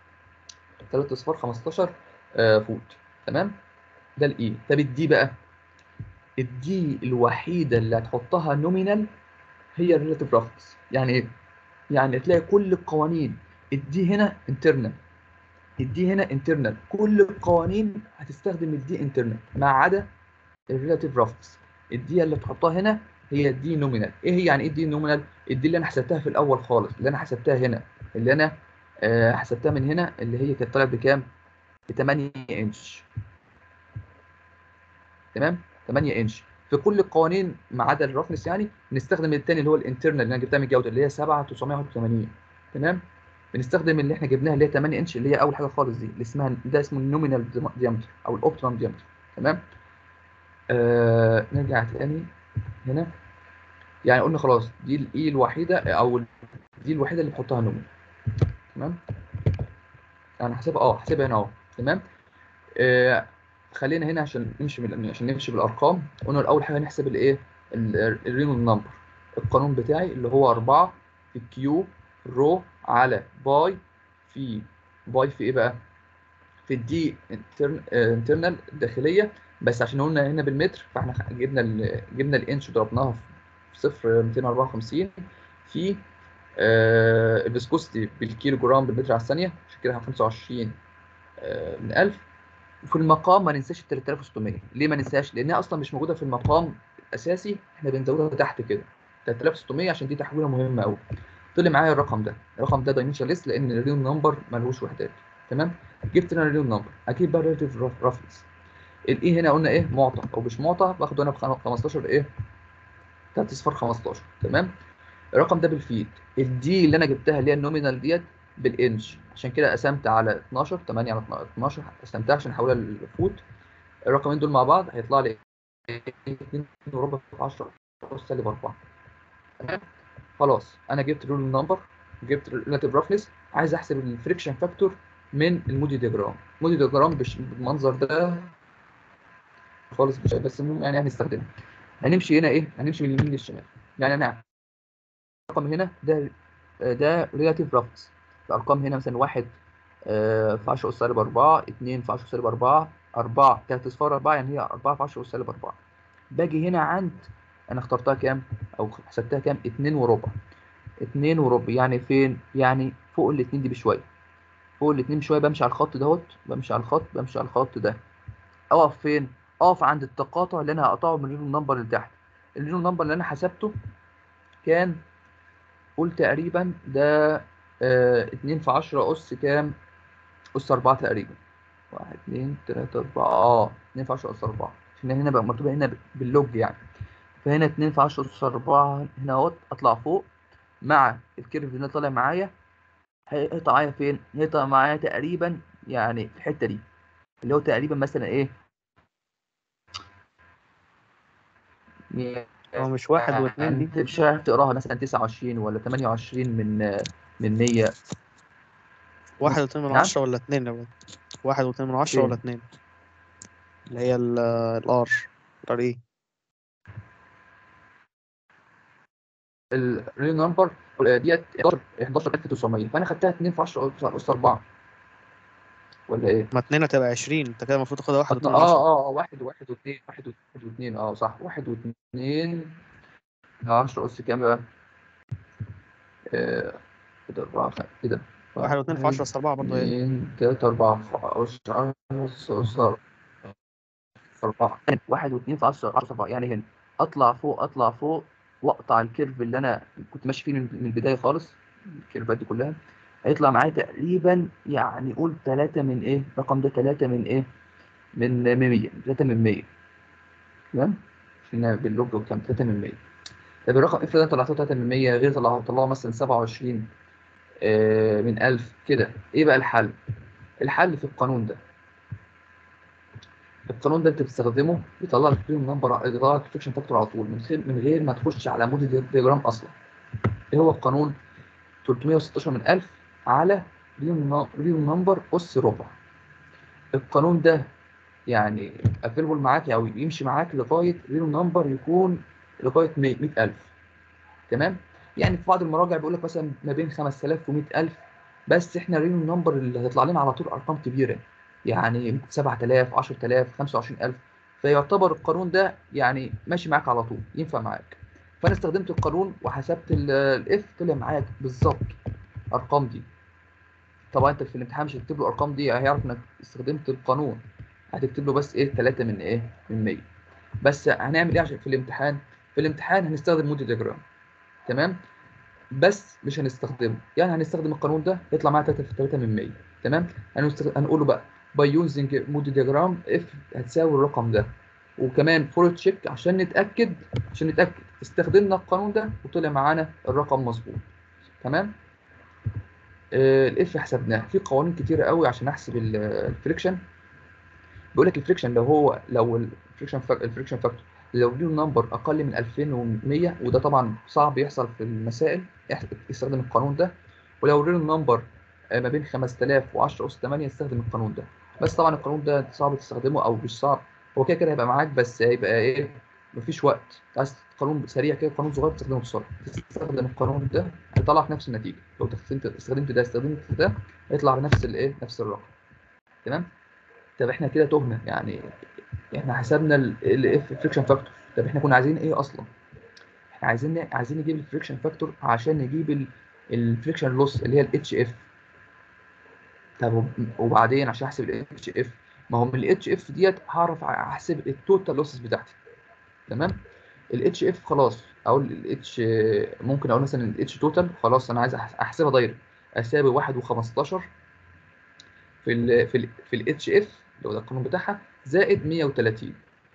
3 اصفار 15 آه فوت تمام ده الاي طب الدي بقى الدي الوحيده اللي هتحطها نومينال هي الريلاتيف رفنس يعني ايه يعني تلاقي كل القوانين الدي هنا انترنال الدي هنا انترنال كل القوانين هتستخدم الدي انترنال ما عدا الريلاتيف رفنس الدي اللي تحطها هنا هي الدي نومينال ايه هي يعني ايه الدي نومينال الدي اللي انا حسبتها في الاول خالص اللي انا حسبتها هنا اللي انا آه حسبتها من هنا اللي هي كانت طلعت بكام ب 8 انش تمام 8 انش في كل القوانين ما عدا الرفنس يعني بنستخدم الثاني اللي هو الانترنال اللي انا جبتها من الجوده اللي هي 7981 تمام بنستخدم اللي احنا جبناها اللي هي 8 انش اللي هي اول حاجه خالص دي اللي اسمها ده اسمه النومينال ديامتر او الاوبتيمم ديامتر تمام آه نرجع تاني هنا يعني قلنا خلاص دي الاي الوحيده او دي الوحيده اللي بحطها نومينال تمام انا حاسبها اه حاسبها هنا اهو تمام آه خلينا هنا عشان نمشي بال... عشان نمشي بالارقام قلنا الاول حاجه نحسب الايه الرينول نمبر القانون بتاعي اللي هو 4 في كيو رو على باي في باي في ايه بقى في الدي انترنال الداخليه بس عشان قلنا هنا بالمتر فاحنا جبنا ال جبنا الانش وضربناها في صفر 254 في آه الفيسكوستي بالكيلو جرام بالمتر على الثانيه عشان كده 25 آه من 1000 وفي المقام ما ننساش ال 3600 ليه ما ننساش؟ لانها اصلا مش موجوده في المقام الاساسي احنا بنزودها تحت كده 3600 عشان دي تحويله مهمه قوي طلع معايا الرقم ده الرقم ده دايمنشن ليس لان الريل نمبر ملهوش وحدات تمام جبت انا الريل نمبر اجيب بقى الريلاتيف رفنس الاي هنا قلنا ايه معطى او مش معطى باخده انا ب 15 ايه 3 صفر 15 تمام الرقم ده بالفيت الدي اللي انا جبتها اللي هي النومينال ديت بالانش عشان كده قسمت على 12 8 على 12 قسمتها عشان احولها للفوت الرقمين دول مع بعض هيطلع لي 2 وربع في 10 سالب 4 تمام خلاص انا جبت الرول نمبر جبت الريلاتيف رفنس عايز احسب الفريكشن فاكتور من المودي ديجرام المودي ديجرام بالمنظر ده خالص مش بس المهم يعني هنستخدمه هنمشي هنا ايه هنمشي من اليمين للشمال يعني انا الرقم هنا ده ده ريلاتيف رفنس الارقام هنا مثلا 1 في 10 اس سالب 4 2 في 10 سالب 4 4 3 اصفار 4 يعني هي 4 في 10 اس سالب 4 باجي هنا عند انا اخترتها كام او حسبتها كام 2 وربع 2 وربع يعني فين يعني فوق الاثنين دي بشويه فوق الاثنين بشويه بمشي على الخط دهوت بمشي على الخط بمشي على الخط ده اقف فين اقف عند التقاطع اللي انا هقطعه من الرينو نمبر اللي تحت الرينو نمبر اللي انا حسبته كان قول تقريبا ده آه، اتنين في عشرة أس كام؟ أس أربعة تقريبا واحد اتنين تلاتة أربعة اه اتنين في عشرة أس أربعة عشان هنا بقى مكتوبة هنا باللوج يعني فهنا اتنين في عشرة أس أربعة هنا اهوت أطلع فوق مع الكيرف اللي طالع معايا هيقطع معايا فين؟ هيقطع معايا تقريبا يعني في الحتة دي اللي هو تقريبا مثلا ايه؟ هو مش واحد واتنين دي انت مش عارف تقراها مثلا 29 ولا 28 من من 100 واحد واتنين من نعم؟ عشرة ولا اتنين يا ولد واحد واتنين من عشرة فين؟ ولا اتنين اللي هي ال الار الار ايه الريل نمبر ديت 11 11900 فانا خدتها 2 في 10 اس 4 ولا ايه؟ ما اتنين هتبقى عشرين انت كده المفروض تاخدها واحد اه واتنين من عشرة اه اه واحد واحد واثنين واحد واحد واثنين اه صح واحد واثنين 10 اس كام بقى؟ آه، كده 4 كده واحد واتنين في عشرة أس أربعة برضه هي اثنين ثلاثة أربعة أس أس أس أربعة واحد واثنين في عشرة عشرة أربعة يعني هنا أطلع فوق أطلع فوق وأقطع الكيرف اللي أنا كنت ماشي فيه من من البداية خالص الكيرفات دي كلها هيطلع معايا تقريبا يعني قول ثلاثة من إيه الرقم ده ثلاثة من إيه من من 100 ثلاثة من 100 تمام هنا باللوج وكام ثلاثة من 100 طب الرقم افرض أنا طلعته 3 من 100 غير طلعه طلعه مثلا 27 آه، من 1000 كده ايه بقى الحل الحل في القانون ده القانون ده انت بتستخدمه بيطلع لك فيهم نمبر يطلع لك فيكشن فاكتور على طول من غير من غير ما تخش على مود دياجرام اصلا ايه هو القانون 316 من 1000 على ريون نمبر اس ربع القانون ده يعني افيلبل معاك او يمشي معاك لغايه ريون نمبر يكون لغايه 100000 تمام يعني في بعض المراجع بيقول لك مثلا ما بين 5000 و100000 بس احنا الريون نمبر اللي هيطلع لنا على طول ارقام كبيره يعني 7000 10000 25000 فيعتبر القانون ده يعني ماشي معاك على طول ينفع معاك فانا استخدمت القانون وحسبت الاف طلع معاك بالظبط ارقام دي طبعا انت في الامتحان مش هتكتب له الارقام دي هيعرف انك استخدمت القانون هتكتب له بس ايه 3 من ايه من 100 بس هنعمل ايه عشان في الامتحان في الامتحان هنستخدم مود دياجرام تمام بس مش هنستخدمه يعني هنستخدم القانون ده يطلع معايا 3 في 3 من 100 تمام هنستخ... هنقول له بقى باي يوزنج مود دياجرام اف هتساوي الرقم ده وكمان فور تشيك عشان نتاكد عشان نتاكد استخدمنا القانون ده وطلع معانا الرقم مظبوط تمام آه الاف حسبناه في قوانين كتيره قوي عشان احسب ال- الفريكشن بيقول لك الفريكشن لو هو لو الفريكشن فاك... الفريكشن فاكتور لو له نمبر اقل من 2100 وده طبعا صعب يحصل في المسائل يح- يستخدم القانون ده ولو ريل نمبر ما بين 5000 و10 اس 8 يستخدم القانون ده بس طبعا القانون ده صعب تستخدمه او مش صعب هو كده كده هيبقى معاك بس هيبقى ايه مفيش وقت عايز قانون سريع كده قانون صغير تستخدمه بسرعه تستخدم القانون ده هيطلع لك نفس النتيجه لو استخدمت استخدمت ده استخدمت ده هيطلع بنفس الايه نفس الرقم تمام طب احنا كده تهنا يعني احنا حسبنا الاف فريكشن فاكتور طب احنا كنا عايزين ايه اصلا احنا عايزين عايزين نجيب الفريكشن فاكتور عشان نجيب الفريكشن لوس اللي هي الاتش اف طب وب- وبعدين عشان احسب الاتش اف ما هو من الاتش اف ديت هعرف احسب التوتال لوسز بتاعتي تمام الاتش اف خلاص اقول الاتش ممكن اقول مثلا الاتش توتال خلاص انا عايز أح- احسبها دايركت اساوي 1 و15 في ال في ال في الاتش اف اللي هو ده القانون بتاعها زائد 130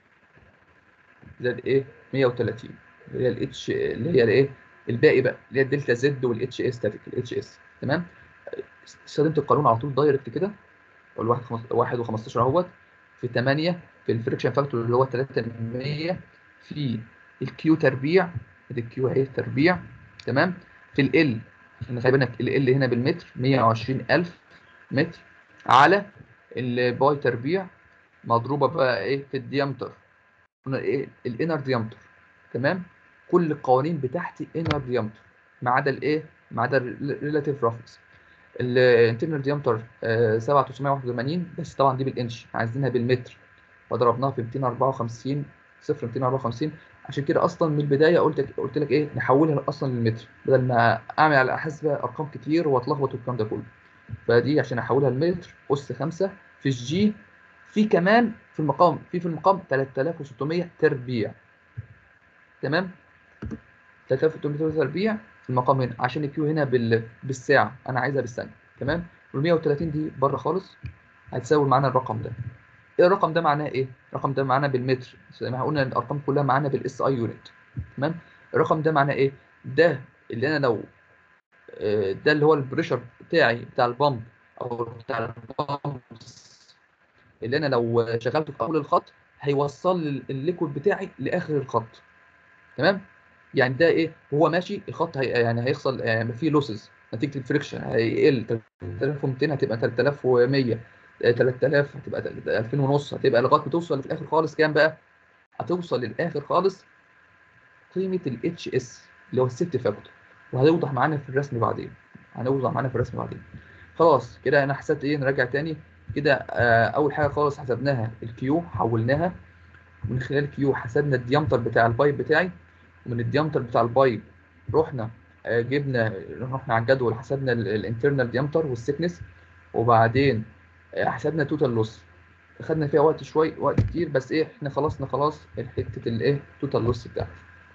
زائد ايه 130 اللي هي الاتش اللي هي الايه الباقي بقى اللي هي الدلتا زد والاتش اس ستاتيك الاتش اس تمام استخدمت القانون على طول دايركت كده الواحد خمس... واحد و15 اهوت في 8 في الفريكشن فاكتور اللي هو 3% في الكيو تربيع ادي الكيو اهي تربيع تمام في ال احنا خلي بالك ال هنا بالمتر 120000 متر على الباي تربيع مضروبه بقى ايه في الديامتر قلنا ايه الانر ديامتر تمام كل القوانين بتاعتي انر ديامتر ما عدا الايه ما عدا الريلاتيف رفنس الانترنال ديامتر 7981 بس طبعا دي بالانش عايزينها بالمتر فضربناها في 254 صفر 254 عشان كده اصلا من البدايه قلت قلت لك ايه نحولها اصلا للمتر بدل ما اعمل على حسبه ارقام كتير واتلخبط والكلام ده كله فدي عشان احولها لمتر اس 5 في الجي في كمان في المقام في في المقام 3600 تربيع تمام 3600 تربيع في المقام هنا عشان الكيو هنا بال... بالساعه انا عايزها بالثانيه تمام وال 130 دي بره خالص هتساوي معانا الرقم ده ايه الرقم ده معناه ايه الرقم ده معناه بالمتر زي ما قلنا الارقام كلها معانا بالاس اي يونت تمام الرقم ده معناه ايه ده اللي انا لو آه، ده اللي هو البريشر بتاعي بتاع البامب او بتاع البامب اللي انا لو شغلته في اول الخط هيوصل لي الليكويد بتاعي لاخر الخط تمام يعني ده ايه هو ماشي الخط هي يعني هيحصل يعني فيه لوسز نتيجه الفريكشن هيقل 3200 هتبقى 3100 آه، 3000 هتبقى 2000 ونص هتبقى لغايه ما توصل في الاخر خالص كام بقى هتوصل للاخر خالص قيمه الاتش اس اللي هو السيفتي فاكتور وهيوضح معانا في الرسم بعدين هنوضح معانا في الرسم بعدين خلاص كده انا حسبت ايه نراجع تاني كده آه، اول حاجه خالص حسبناها الكيو حولناها من خلال الكيو حسبنا الديامتر بتاع البايب بتاعي ومن الديامتر بتاع البايب رحنا آه، جبنا رحنا على الجدول حسبنا الانترنال ديامتر والسكنس وبعدين آه، حسبنا توتال لوس خدنا فيها وقت شوي وقت كتير بس ايه احنا خلصنا خلاص حته الايه توتال لوس بتاعتي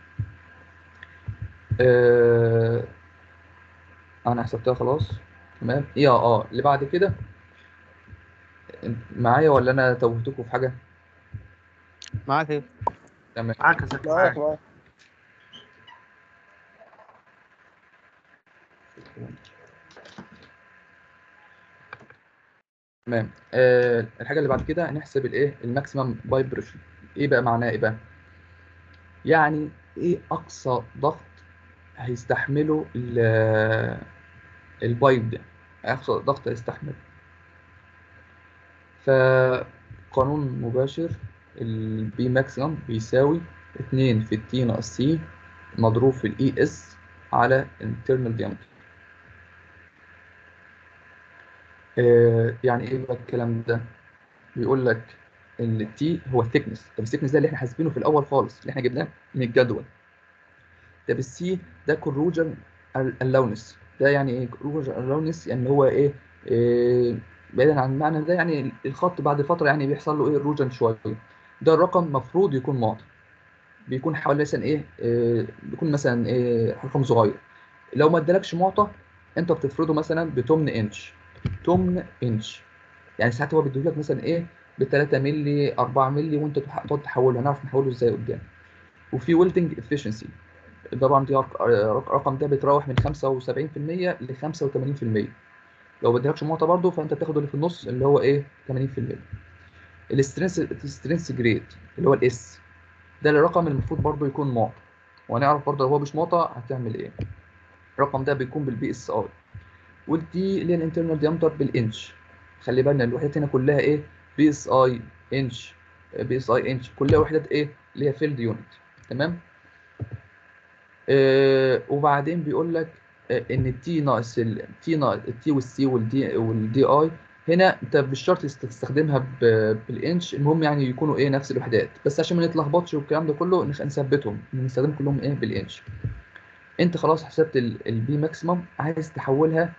آه انا حسبتها خلاص تمام ايه اه اللي بعد كده انت معايا ولا انا توهتكم في حاجه معاك ايه تمام معاك يا زكي معاك معاك معاك تمام آه الحاجه اللي بعد كده هنحسب الايه الماكسيمم بايب بريشر ايه بقى معناه ايه بقى يعني ايه اقصى ضغط هيستحمله ال- البايب ده اقصى ضغط هيستحمله فقانون مباشر البي ماكسيمم بيساوي 2 في التي ناقص سي مضروب في الاي اس على internal diameter آه، يعني ايه بقى الكلام ده بيقول لك ان التي هو الثيكنس طب الثيكنس ده اللي احنا حاسبينه في الاول خالص اللي احنا جبناه من الجدول طب السي ده كوروجن اللونس ده يعني ايه كوروجن اللونس يعني هو ايه, إيه بعيدا عن المعنى ده يعني الخط بعد فتره يعني بيحصل له ايه روجن شويه ده الرقم مفروض يكون معطى بيكون حوالي مثلا ايه, إيه بيكون مثلا ايه رقم صغير لو ما ادالكش معطى انت بتفرضه مثلا بتمن انش تمن انش يعني ساعات هو بيديهولك مثلا ايه ب 3 مللي 4 مللي وانت تح- تقعد تحوله هنعرف نحوله ازاي قدام وفي ويلدنج افشنسي طبعا دي رق- رق- رقم ده بيتراوح من 75% ل 85% لو ما ادالكش معطى برضه فانت بتاخد اللي في النص اللي هو ايه 80% السترينس السترينس جريد اللي هو الاس ده الرقم المفروض برضه يكون معطى وهنعرف برضه لو هو مش معطى هتعمل ايه الرقم ده بيكون بالبي اس اي والدي اللي هي الانترنال ديامتر بالانش خلي بالنا الوحدات هنا كلها ايه بي اس اي انش بي اس اي انش كلها وحدات ايه اللي هي فيلد يونت تمام آه وبعدين بيقول لك آه ان التي ناقص التي ناقص التي والسي والدي والدي اي هنا انت مش شرط تستخدمها ب- بالانش المهم يعني يكونوا ايه نفس الوحدات بس عشان ما نتلخبطش والكلام ده كله نخ- نثبتهم نستخدم كلهم ايه بالانش انت خلاص حسبت البي ماكسيمم عايز تحولها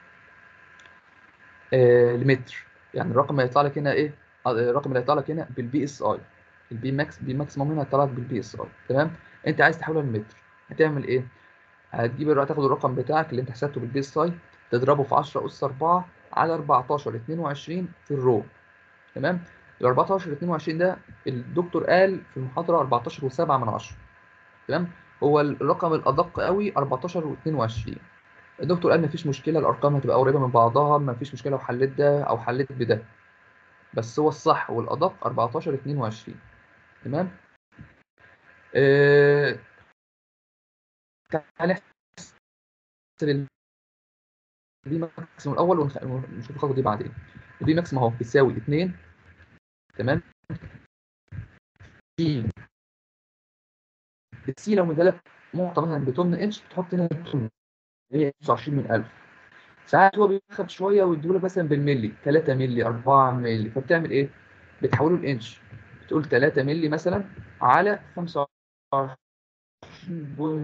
آه لمتر يعني الرقم اللي هيطلع لك هنا ايه آه، الرقم اللي هيطلع لك هنا بالبي اس اي البي ماكس بي ماكسيمم هنا هيطلع لك بالبي اس اي تمام انت عايز تحولها لمتر هتعمل ايه هتجيب الرقم تاخد الرقم بتاعك اللي انت حسبته بالبي اس اي تضربه في 10 اس 4 على 14 22 في الرو تمام ال 14 22 ده الدكتور قال في المحاضره 14 و7 من 10 تمام هو الرقم الادق قوي 14 و22 الدكتور قال مفيش مشكله الارقام هتبقى قريبه من بعضها مفيش مشكله لو حليت ده او حليت بده بس هو الصح والادق 14 22 تمام آه... تعالى نحسب البي ماكسيموم الاول ونخ- ونشوف الخطوه دي بعدين البي ماكسيموم اهو بتساوي 2 تمام سي السي لو مدالك معطى مثلا بتمن انش تحط هنا بتمن هي 29 من 1000 ساعات هو بياخد شويه ويديهولك مثلا بالملي 3 ملي 4 ملي فبتعمل ايه؟ بتحوله لانش بتقول 3 ملي مثلا على 25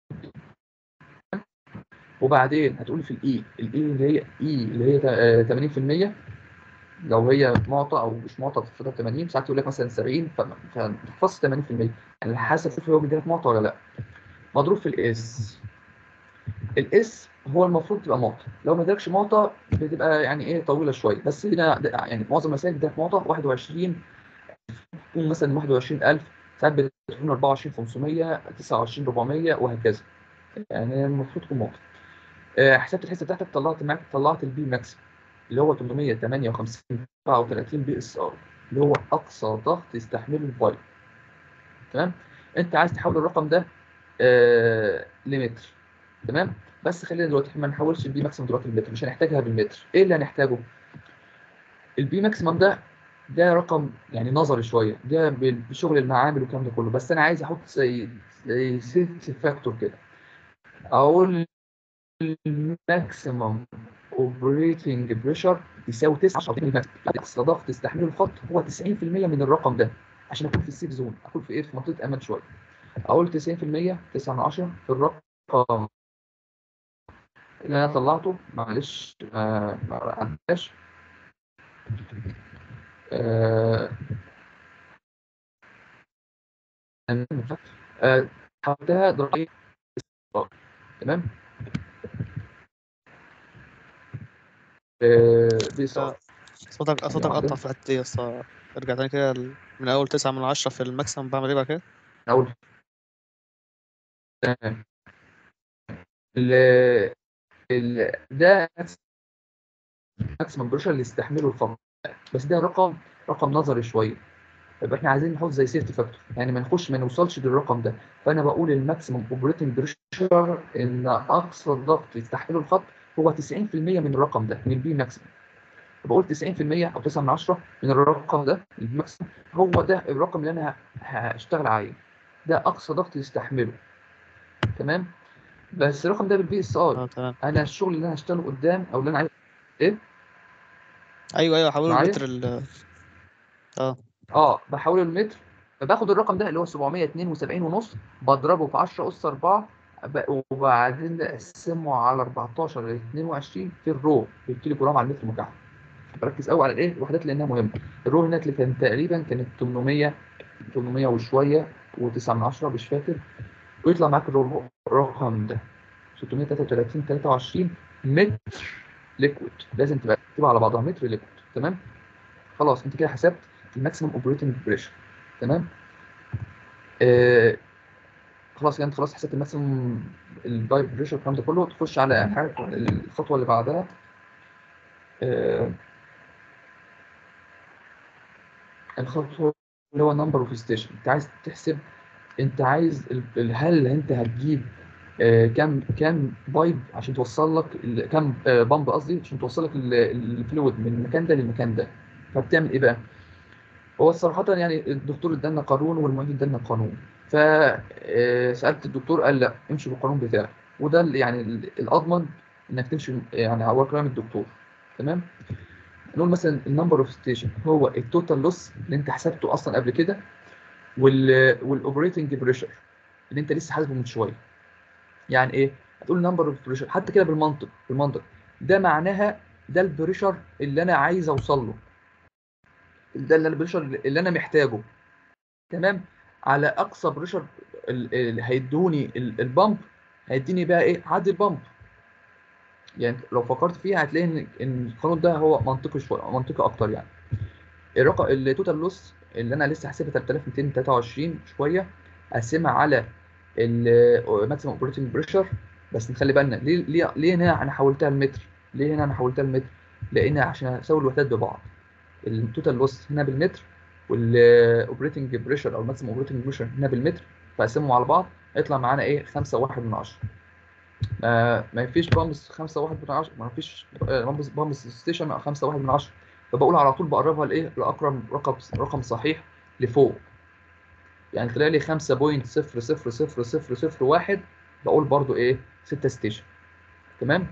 وبعدين هتقول في الاي الاي اللي هي اي اللي هي تا- آه، 80% لو هي معطى او مش معطى تفضل 80 ساعات يقول لك مثلا 70 ف- فتحفظ 80% يعني حسب شوف هو بيديلك معطى ولا لا مضروب في الاس الاس هو المفروض تبقى معطى لو ما ادالكش معطى بتبقى يعني ايه طويله شويه بس هنا ده- يعني معظم المسائل بتاعت معطى 21 تكون مثلا 21000 ساعات بتكون 24500 29400 وهكذا يعني المفروض تكون معطى آه، حسبت الحسبه بتاعتك طلعت معاك طلعت البي ماكس اللي هو 858 34 بي اس ار اللي هو اقصى ضغط يستحمله الفايل تمام انت عايز تحول الرقم ده آه لمتر تمام بس خلينا دلوقتي احنا ما نحولش البي ماكسيمم دلوقتي للمتر مش هنحتاجها بالمتر ايه اللي هنحتاجه البي ماكسيمم ده ده رقم يعني نظري شويه ده بال- بشغل المعامل والكلام ده كله بس انا عايز احط زي زي سيفتي فاكتور كده اقول الماكسيمم اوبريتنج بريشر يساوي 9 اقصى ضغط يستحمله الخط هو 90% من الرقم ده عشان اكون في السيف زون اكون في ايه في منطقه امان شويه اقول 90% 9 من 10 في الرقم اللي انا طلعته معلش آه، ما عداش آه، آه، حطها درجه تمام آه، دي صار صوتك صوتك واحدة. قطع في الحتة دي يا اسطى ارجع تاني كده ل- من أول تسعة من عشرة في الماكسيمم بعمل ايه بقى كده؟ اول تمام ال ال ده ماكسيمم بريشر اللي يستحمله الخط بس ده رقم رقم نظري شويه يبقى احنا عايزين نحط زي سيفتي فاكتور يعني ما نخش ما نوصلش للرقم ده فانا بقول الماكسيمم اوبريتنج بريشر ان اقصى ضغط يستحمله الخط هو 90% من الرقم ده من البي ماكسيمم بقول 90% او 9 من 10 من الرقم ده الماكسيمم هو ده الرقم اللي انا هشتغل عليه ده اقصى ضغط يستحمله تمام بس الرقم ده بالبي اس اي اه تمام انا الشغل اللي انا هشتغله قدام او اللي انا عايز ايه ايوه ايوه حولوا معايا؟ المتر ال اه اه بحوله المتر فباخد الرقم ده اللي هو 772 ونص بضربه في 10 اس 4 ب- وبعدين اقسمه على 14 ل 22 في الرو بالكيلو جرام على المتر مكعب بركز قوي على الايه الوحدات لانها مهمه الرو هناك اللي كان تقريبا كانت 800 800 وشويه و9 من 10 مش فاكر ويطلع معاك الرو- الرقم ده 633 23 متر ليكويد لازم تبقى تبقى على بعضها متر ليكويد تمام خلاص انت كده حسبت الماكسيمم اوبريتنج بريشر تمام آه خلاص يعني انت خلاص حسبت الماكسيمم الدايب بريشر الكلام ده كله تخش على حاجه الخطوه اللي بعدها آه الخطوه اللي هو نمبر اوف ستيشن انت عايز تحسب انت عايز ال- ال- هل انت هتجيب آه، كام كام بايب عشان توصل لك ال- كام آه، بامب قصدي عشان توصل لك ال- الفلويد من المكان ده للمكان ده فبتعمل ايه بقى؟ هو صراحة يعني الدكتور ادالنا قانون والمعيد ادالنا قانون فسألت الدكتور قال لا امشي بالقانون بتاعك وده ال- يعني ال- الأضمن انك تمشي يعني على كلام الدكتور تمام نقول مثلا النمبر اوف ستيشن هو التوتال لوس اللي انت حسبته اصلا قبل كده وال والاوبريتنج بريشر اللي انت لسه حاسبه من شويه يعني ايه هتقول نمبر اوف بريشر حتى كده بالمنطق بالمنطق ده معناها ده البريشر اللي انا عايز اوصل له ده اللي البريشر اللي انا محتاجه تمام على اقصى بريشر ال- اللي هيدوني ال- البامب هيديني بقى ايه عدد البامب يعني لو فكرت فيها هتلاقي ان ان القانون ده هو منطقي شويه منطقي اكتر يعني الرقم التوتال لوس اللي انا لسه حاسبها 3223 شويه اقسمها على الماكسيمم اوبريتنج بريشر بس نخلي بالنا ليه ليه ليه هنا انا حولتها لمتر ليه هنا انا حولتها لمتر لان عشان اساوي الوحدات ببعض التوتال لوس هنا بالمتر والاوبريتنج بريشر او الماكسيمم اوبريتنج بريشر هنا بالمتر فاقسمهم على بعض هيطلع معانا ايه 5 1 من 10 ما ما فيش بامبس 5 1 من 10 ما فيش بامبس بامبس ستيشن 5 1 من 10 فبقول على طول بقربها لايه لاقرب رقم رقم صحيح لفوق يعني طلع لي 5.0000001 بقول برضو ايه 6 ستيشن تمام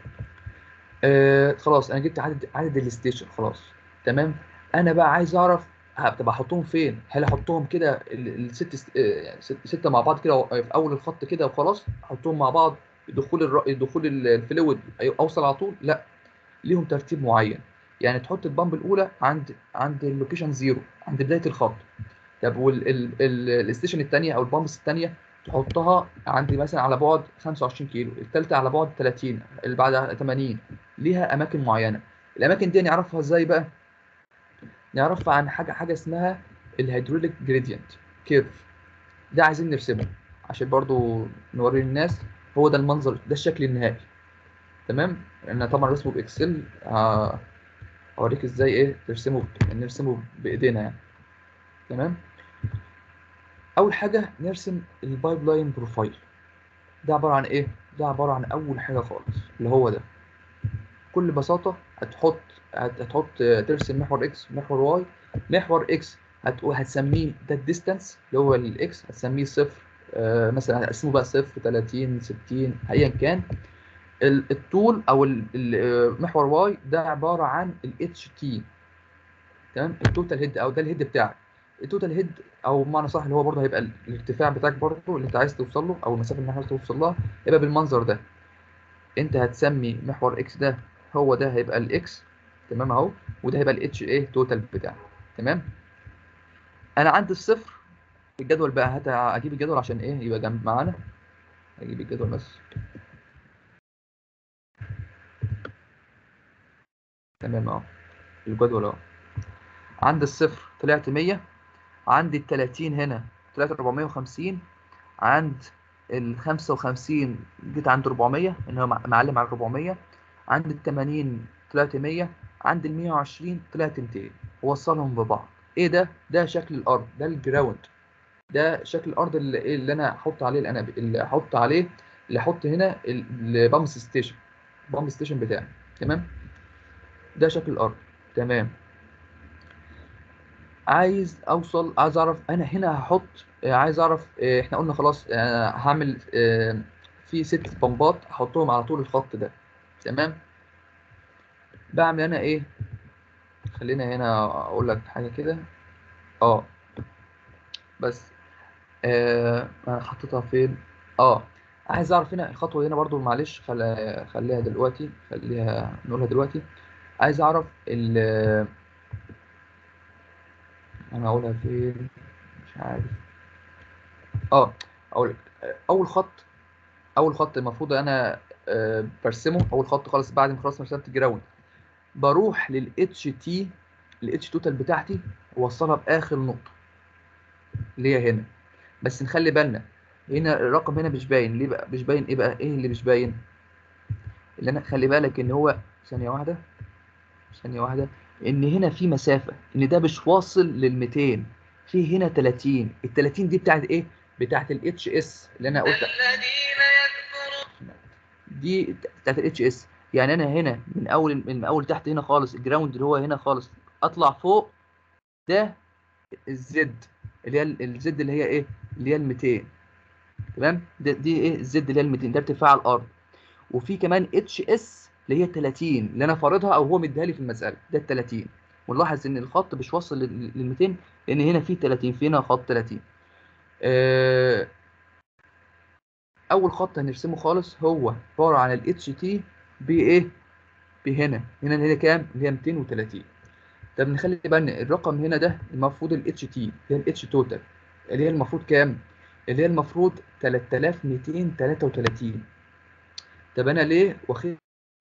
آه خلاص انا جبت عدد عدد الستيشن خلاص تمام انا بقى عايز اعرف هبقى احطهم فين هل احطهم كده ال- الست ست- آه، ست- سته مع بعض كده في اول الخط كده وخلاص احطهم مع بعض دخول الر... دخول ال- الفلويد أي- اوصل على طول لا ليهم ترتيب معين يعني تحط البامب الاولى عند عند اللوكيشن زيرو عند بدايه الخط طب والستيشن الثانيه او البامبس الثانيه تحطها عندي مثلا على بعد 25 كيلو الثالثه على بعد 30 اللي بعدها 80 ليها اماكن معينه الاماكن دي نعرفها ازاي بقى نعرفها عن حاجه حاجه اسمها الهيدروليك جريدينت كيرف ده عايزين نرسمه عشان برضو نوري الناس هو ده المنظر ده الشكل النهائي تمام انا طبعا رسمه باكسل ه- هوريك ازاي ايه ترسمه ب- نرسمه بايدينا يعني تمام اول حاجه نرسم البايب لاين بروفايل ده عباره عن ايه ده عباره عن اول حاجه خالص اللي هو ده بكل بساطه هتحط هت- هتحط ترسم محور اكس محور واي محور اكس هتسميه ده الديستانس اللي هو الاكس هتسميه صفر آه، مثلا هقسمه بقى صفر 30 60 ايا كان ال- الطول او ال- ال- آه، محور واي ده عباره عن الاتش تي تمام التوتال هيد او ده الهيد بتاعك التوتال هيد او بمعنى صح اللي هو برضه هيبقى ال- الارتفاع بتاعك برضه اللي انت عايز توصل له او المسافه اللي انت عايز توصل لها يبقى بالمنظر ده انت هتسمي محور اكس ده هو ده هيبقى الاكس تمام اهو وده هيبقى الاتش ايه توتال بتاعك تمام انا عندي الصفر في الجدول بقى هات اجيب الجدول عشان ايه يبقى جنب معانا اجيب الجدول بس تمام اهو الجدول اهو عند الصفر طلعت 100 عند ال 30 هنا طلعت 450 عند ال 55 جيت عند 400 ان هو مع- معلم على 400 عند ال 80 طلعت 100 عند ال 120 طلعت 200 ووصلهم ببعض ايه ده ده شكل الارض ده الجراوند ده شكل الارض اللي, إيه اللي انا احط عليه الانابيب اللي احط عليه اللي احط هنا البامب ستيشن البامب ستيشن بتاعي تمام ده شكل الارض تمام عايز اوصل عايز اعرف انا هنا هحط آه، عايز اعرف آه، احنا قلنا خلاص آه، هعمل آه، في ست بمبات احطهم على طول الخط ده تمام بعمل انا ايه خلينا هنا اقول لك حاجه كده اه بس آه انا حطيتها فين اه عايز اعرف هنا الخطوه هنا برضو معلش خل... خليها دلوقتي خليها نقولها دلوقتي عايز اعرف ال انا اقولها فين مش عارف اه اقول لك اول خط اول خط المفروض انا آه، برسمه اول خط خالص بعد ما خلاص رسمت الجراوند بروح للاتش تي الاتش توتال بتاعتي واوصلها باخر نقطه اللي هي هنا بس نخلي بالنا هنا الرقم هنا مش باين ليه بقى مش باين ايه بقى ايه اللي مش باين اللي انا خلي بالك ان هو ثانيه واحده ثانيه واحده ان هنا في مسافه ان ده مش واصل لل 200 في هنا 30 ال 30 دي بتاعت ايه بتاعت الاتش اس اللي انا قلت دي بتاعت الاتش اس يعني انا هنا من اول من اول تحت هنا خالص الجراوند اللي هو هنا خالص اطلع فوق ده الزد اللي هي الزد اللي هي ايه اللي هي ال 200 تمام ده دي ايه الزد اللي هي ال 200 ده ارتفاع الارض وفي كمان اتش اس اللي هي 30 اللي انا فارضها او هو مديها لي في المساله ده ال 30 ونلاحظ ان الخط مش واصل لل 200 لان هنا في 30 في هنا خط 30 آه، اول خط هنرسمه خالص هو عباره عن الاتش تي بايه بهنا هنا هنا كام اللي هي 230 طب نخلي بالنا الرقم هنا ده المفروض الاتش تي اللي هي الاتش توتال اللي هي المفروض كام اللي هي المفروض 3233 طب انا ليه واخدها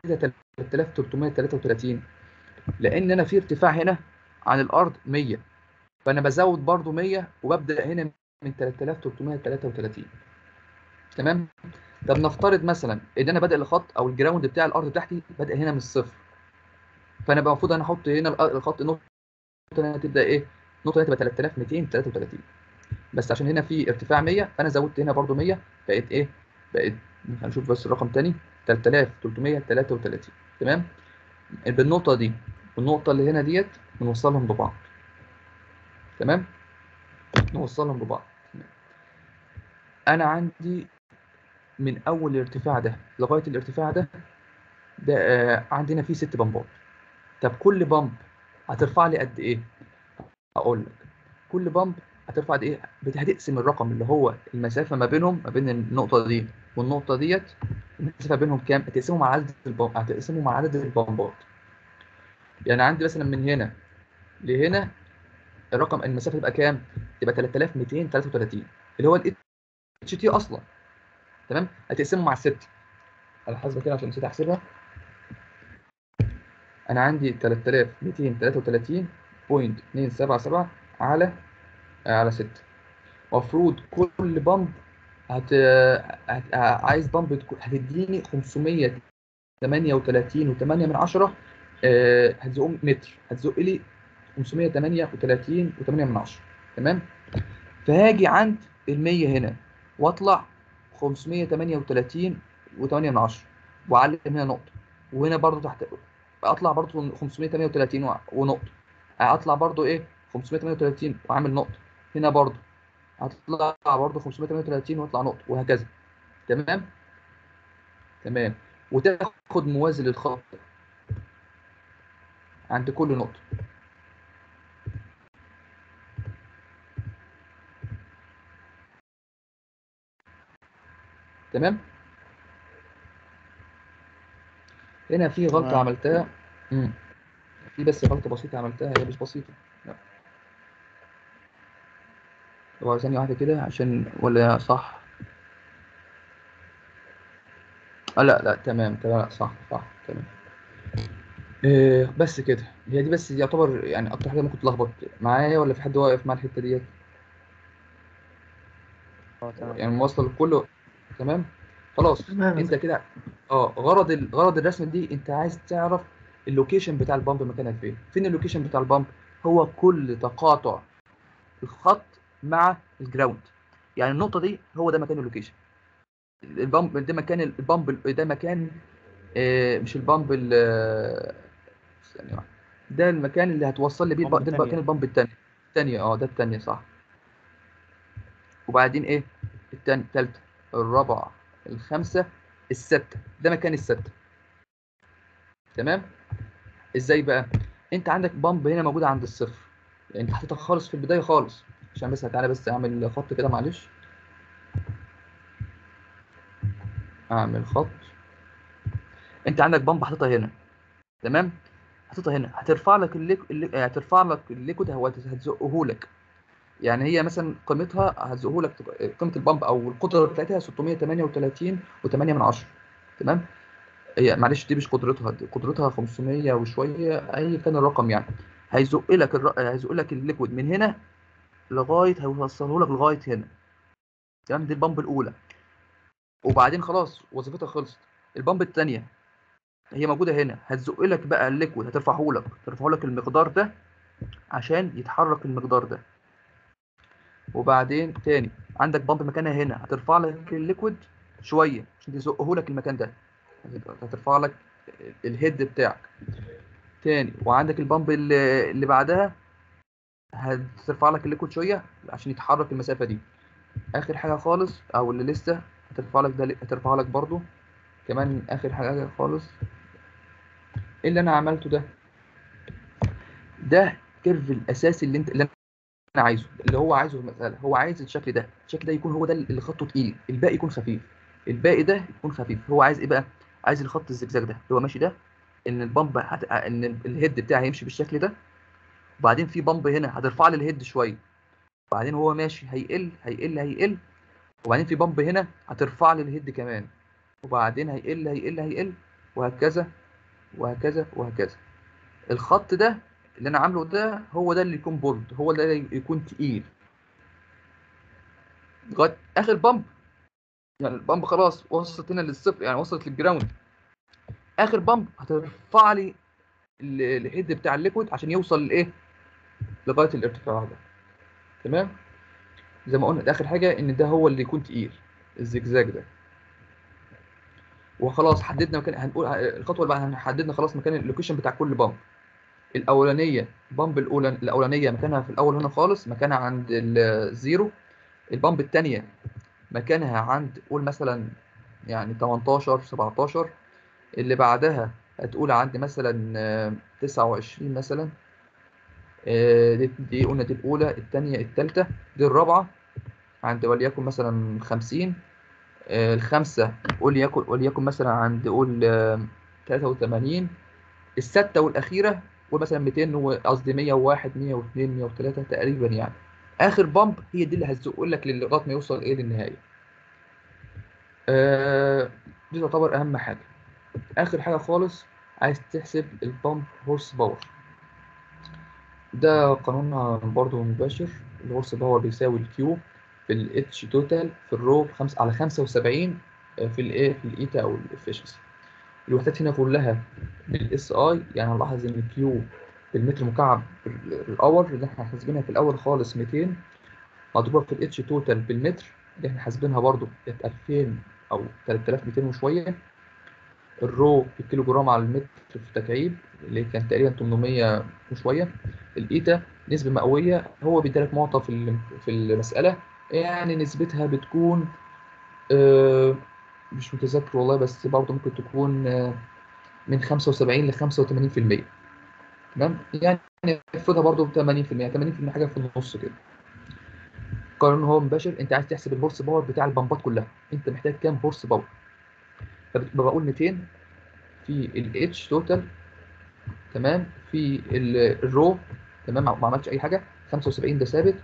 3333 لان انا في ارتفاع هنا عن الارض 100 فانا بزود برضو 100 وببدا هنا من 3333 تمام طب نفترض مثلا ان انا بادئ الخط او الجراوند بتاع الارض بتاعتي بادئ هنا من الصفر فانا بقى المفروض انا احط هنا الأ- الخط النقطه هنا تبدا ايه النقطه هنا تبقى 3233 بس عشان هنا في ارتفاع 100 فانا زودت هنا برضو 100 بقت ايه بقت هنشوف بس الرقم تاني 3333 تمام بالنقطه دي والنقطه اللي هنا ديت بنوصلهم ببعض تمام نوصلهم ببعض تمام. انا عندي من اول الارتفاع ده لغايه الارتفاع ده ده آه عندنا فيه ست بمبات طب كل بمب هترفع لي قد ايه هقول لك كل بمب هترفع قد ايه بت- هتقسم الرقم اللي هو المسافه ما بينهم ما بين النقطه دي والنقطه ديت المسافه بينهم كام هتقسمهم على عدد البمب هتقسمهم على عدد البمبات يعني عندي مثلا من هنا لهنا الرقم المسافه تبقى كام تبقى 3233 اللي هو الاتش اتش تي اصلا تمام هتقسمه مع الست على حسب كده عشان نسيت احسبها انا عندي 3233.277 على على 6 المفروض كل بامب هت... هت... عايز بامب تكون هتديني 538 و8 من 10 آه، هتزقهم متر هتزق لي 538 و8 من 10 تمام فهاجي عند ال 100 هنا واطلع 538 و8 من 10 واعلم هنا نقطه وهنا برضو تحت اطلع برضو 538 و- ونقطه اطلع برضو ايه 538 واعمل نقطه هنا برضو هتطلع برضو 538 واطلع نقطه وهكذا تمام تمام وتاخد موازي للخط عند كل نقطه تمام هنا في غلطة تمام. عملتها امم في بس غلطة بسيطة عملتها هي مش بسيطة لا هو ثانية واحدة كده عشان ولا صح آه لا لا تمام تمام لا صح صح تمام إيه بس كده هي دي بس يعتبر يعني أكتر حاجة ممكن تلخبط معايا ولا في حد واقف مع الحتة ديت اه تمام يعني موصل لكله تمام خلاص تمام. انت كده اه غرض ال... غرض الرسمه دي انت عايز تعرف اللوكيشن بتاع البامب مكانها فين فين اللوكيشن بتاع البامب هو كل تقاطع الخط مع الجراوند يعني النقطه دي هو ده مكان اللوكيشن البامب ده مكان البامب ده مكان آه مش البامب ال آه، ثانيه واحده ده المكان اللي هتوصل لي بيه الب... البامب ده التانية. مكان البامب الثاني الثانيه اه ده الثانيه صح وبعدين ايه التاني التالتة الرابعة الخامسة الستة ده مكان الستة تمام ازاي بقى انت عندك بامب هنا موجودة عند الصفر يعني انت حاططها خالص في البداية خالص عشان بس تعالى بس اعمل خط كده معلش اعمل خط انت عندك بامب حاططها هنا تمام حاططها هنا هترفع لك الليك... الليك... هترفع لك الليكود هو هتزقه لك يعني هي مثلا قيمتها هتزقه لك قيمه البامب او القدره بتاعتها 638 و8 من 10 تمام هي معلش دي مش قدرتها دي قدرتها 500 وشويه اي كان الرقم يعني هيزق لك الر... هيزق لك الليكويد من هنا لغايه هيوصله لك لغايه هنا تمام دي البامب الاولى وبعدين خلاص وظيفتها خلصت البامب الثانيه هي موجوده هنا هتزق لك بقى الليكويد هترفعه لك ترفعه لك المقدار ده عشان يتحرك المقدار ده وبعدين تاني عندك بامب مكانها هنا هترفع لك الليكويد شويه عشان تزقه لك المكان ده هترفع لك الهيد بتاعك تاني وعندك البامب اللي, اللي بعدها هترفع لك الليكويد شويه عشان يتحرك المسافه دي اخر حاجه خالص او اللي لسه هترفع لك ده هترفع لك برضو كمان اخر حاجه خالص ايه اللي انا عملته ده ده الكيرف الاساسي اللي انت اللي انا عايزه اللي هو عايزه في المساله هو عايز الشكل ده الشكل ده يكون هو ده اللي خطه تقيل الباقي يكون خفيف الباقي ده يكون خفيف هو عايز ايه بقى عايز الخط الزجزاج ده اللي هو ماشي ده ان البامب هت... ان الهيد بتاعي هيمشي بالشكل ده وبعدين في بامب هنا هترفع لي الهيد شويه وبعدين هو ماشي هيقل هيقل هيقل وبعدين في بامب هنا هترفع لي الهيد كمان وبعدين هيقل هيقل هيقل وهكذا وهكذا وهكذا الخط ده اللي انا عامله ده هو ده اللي يكون بولد هو ده اللي يكون تقيل لغايه اخر بامب يعني البامب خلاص وصلت هنا للصفر يعني وصلت للجراوند اخر بامب هترفع لي ال- الهيد بتاع الليكويد عشان يوصل لايه لغايه الارتفاع ده تمام زي ما قلنا ده اخر حاجه ان ده هو اللي يكون تقيل الزجزاج ده وخلاص حددنا مكان هنقول الخطوه اللي بعدها حددنا خلاص مكان اللوكيشن بتاع كل بامب الاولانيه بامب الاولى الاولانيه مكانها في الاول هنا خالص مكانها عند الزيرو البامب الثانيه مكانها عند قول مثلا يعني 18 17 اللي بعدها هتقول عند مثلا آه، 29 مثلا آه، دي, دي قلنا دي الاولى الثانيه الثالثه دي الرابعه عند وليكن مثلا 50 آه، الخامسه وليكن وليكن مثلا عند قول آه، 83 السته والاخيره قول مثلا 200 و- قصدي 101 102 103 تقريبا يعني اخر بامب هي دي اللي هتزق لك لغايه ما يوصل ايه للنهايه آه، دي تعتبر اهم حاجه اخر حاجه خالص عايز تحسب البامب هورس باور ده قانونها برضو مباشر الهورس باور بيساوي الكيو في الاتش توتال في الرو بخمس على 75 في الايه في الايتا او الافشنسي الوحدات هنا كلها بالاس اي يعني هنلاحظ ان الكيو بالمتر مكعب الاور اللي احنا حاسبينها في الاول خالص 200 مضروبه في الاتش توتال بالمتر اللي احنا حاسبينها برضو كانت 2000 او 3200 وشويه الرو في الكيلو جرام على المتر في التكعيب اللي كان تقريبا 800 وشويه الايتا نسبه مئويه هو بيديلك معطى في ال- في المساله يعني نسبتها بتكون آه، مش متذكر والله بس برضه ممكن تكون آه، من 75 ل 85% تمام يعني افرضها برضه 80% 80% حاجه في النص كده قانون هو مباشر انت عايز تحسب الهورس باور بتاع البمبات كلها انت محتاج كام هورس باور فبقول 200 في الاتش توتال تمام في ال- الرو تمام ما عملتش اي حاجه 75 ده ثابت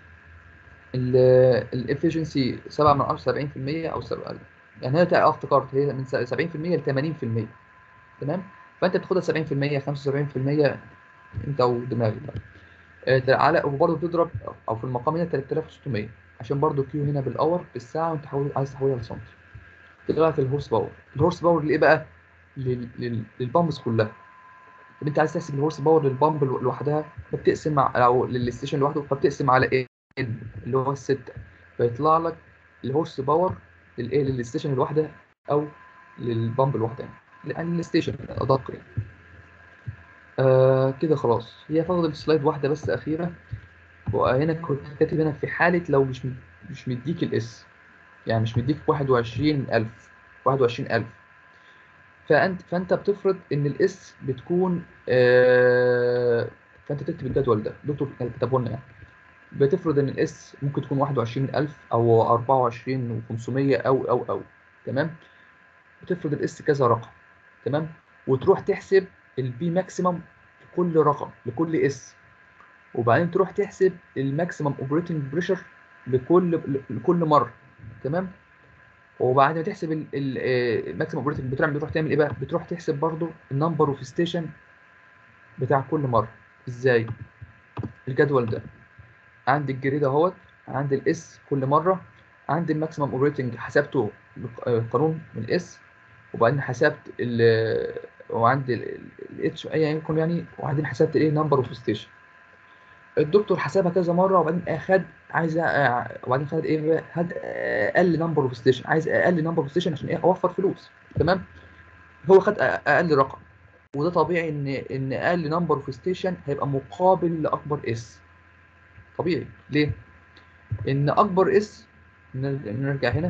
الافشنسي 7 من 10 70% او 7 يعني هي اه افتكرت هي من 70% ل 80% تمام فانت بتاخدها 70% 75% انت ودماغك بقى آه، تعالى وبرضه بتضرب او في المقام هنا 3600 عشان برضه كيو هنا بالاور في الساعه وانت حاول عايز تحولها لسنتي طلع لك الهورس باور الهورس باور ليه بقى لل- لل- للبامبس كلها طب انت عايز تحسب الهورس باور للبامب لو- لوحدها فبتقسم مع او للستيشن لوحده فبتقسم على ايه اللي هو الستة فيطلع لك الهورس باور للايه للستيشن الواحده او للبامب الواحده يعني للستيشن ادق يعني آه كده خلاص هي فاضل سلايد واحده بس اخيره وهنا كنت كاتب هنا في حاله لو مش مد- مش مديك الاس يعني مش مديك 21000 21000 فانت فانت بتفرض ان الاس بتكون آه فانت تكتب الجدول ده دكتور كتبه لنا يعني بتفرض ان الاس ممكن تكون 21000 او 24500 او او او تمام بتفرض الاس كذا رقم تمام وتروح تحسب البي ماكسيمم في كل رقم لكل اس وبعدين تروح تحسب الماكسيمم اوبريتنج بريشر لكل لكل مره تمام وبعد ما تحسب الماكسيمم اوبريتنج بتعمل بتروح تعمل ايه بقى بتروح تحسب برضو النمبر اوف ستيشن بتاع كل مره ازاي الجدول ده عندي الجريد اهوت عندي الاس كل مره عندي الماكسيمم اوبريتنج حسبته بالقانون من الاس وبعدين حسبت ال وعندي الاتش ايا يكن يعني وبعدين حسبت الايه نمبر اوف ستيشن الدكتور حسبها كذا مره وبعدين اخد عايز أ- وبعدين خد ايه بقى؟ خد اقل نمبر اوف ستيشن عايز اقل نمبر اوف ستيشن عشان ايه اوفر فلوس تمام هو خد أ- اقل رقم وده طبيعي ان ان اقل نمبر اوف ستيشن هيبقى مقابل لاكبر اس طبيعي ليه ان اكبر اس نرجع هنا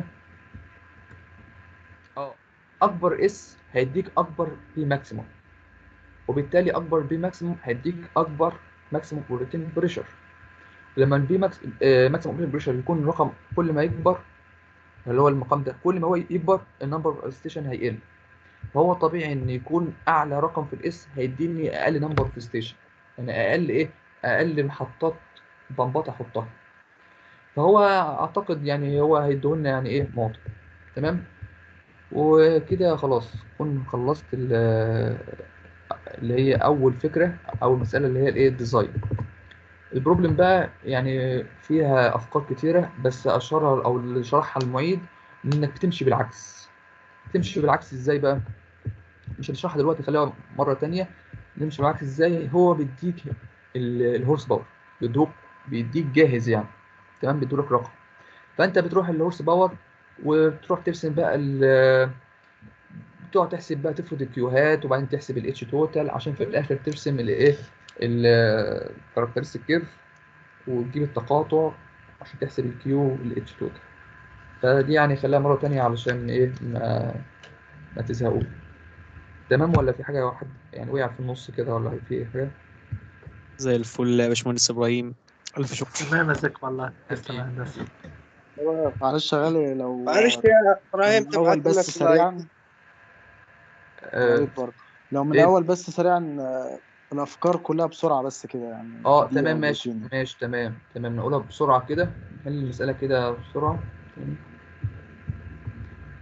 اه اكبر اس هيديك اكبر بي ماكسيموم وبالتالي اكبر بي ماكسيموم هيديك اكبر ماكسيموم اوبريتنج بريشر لما البي ماكس ماكسيموم اوبريتنج بريشر يكون الرقم كل ما يكبر اللي هو المقام ده كل ما هو يكبر النمبر ستيشن هيقل فهو طبيعي ان يكون اعلى رقم في الاس هيديني اقل نمبر في ستيشن يعني اقل ايه اقل محطات بمبات احطها فهو اعتقد يعني هو هيديهولنا يعني ايه موضوع تمام وكده خلاص كون خلصت ال- اللي هي اول فكره اول مساله اللي هي الايه الديزاين البروبلم بقى يعني فيها افكار كتيره بس اشهرها او اللي شرحها المعيد انك بتمشي بالعكس تمشي بالعكس ازاي بقى مش هنشرحها دلوقتي خليها مره تانية نمشي بالعكس ازاي هو بيديك ال- الهورس باور بيدوك بيديك جاهز يعني تمام بيدولك رقم فانت بتروح الهورس باور وتروح ترسم بقى ال بتقعد تحسب بقى تفرض الكيوهات وبعدين تحسب الاتش توتال عشان في الاخر ترسم الايه الكاركترستيك كيرف وتجيب التقاطع عشان تحسب الكيو والاتش توتال فدي يعني خليها مره تانية علشان ايه ما ما تزهقوش تمام ولا في حاجه واحد يعني وقع في النص كده ولا في ايه حاجه زي الفل يا باشمهندس ابراهيم الف شكر تمام يا زك والله تسلم يا هندسة هو معلش يا غالي لو معلش يا ابراهيم من الأول تبعت لنا بس سلايد سريعا آه، عليك برضه لو من إيه؟ الأول بس سريعا آه، الأفكار كلها بسرعة بس كده يعني اه دقيقة تمام أو ماشي دقيقتين. ماشي تمام تمام نقولها بسرعة كده نحل المسألة كده بسرعة تمام.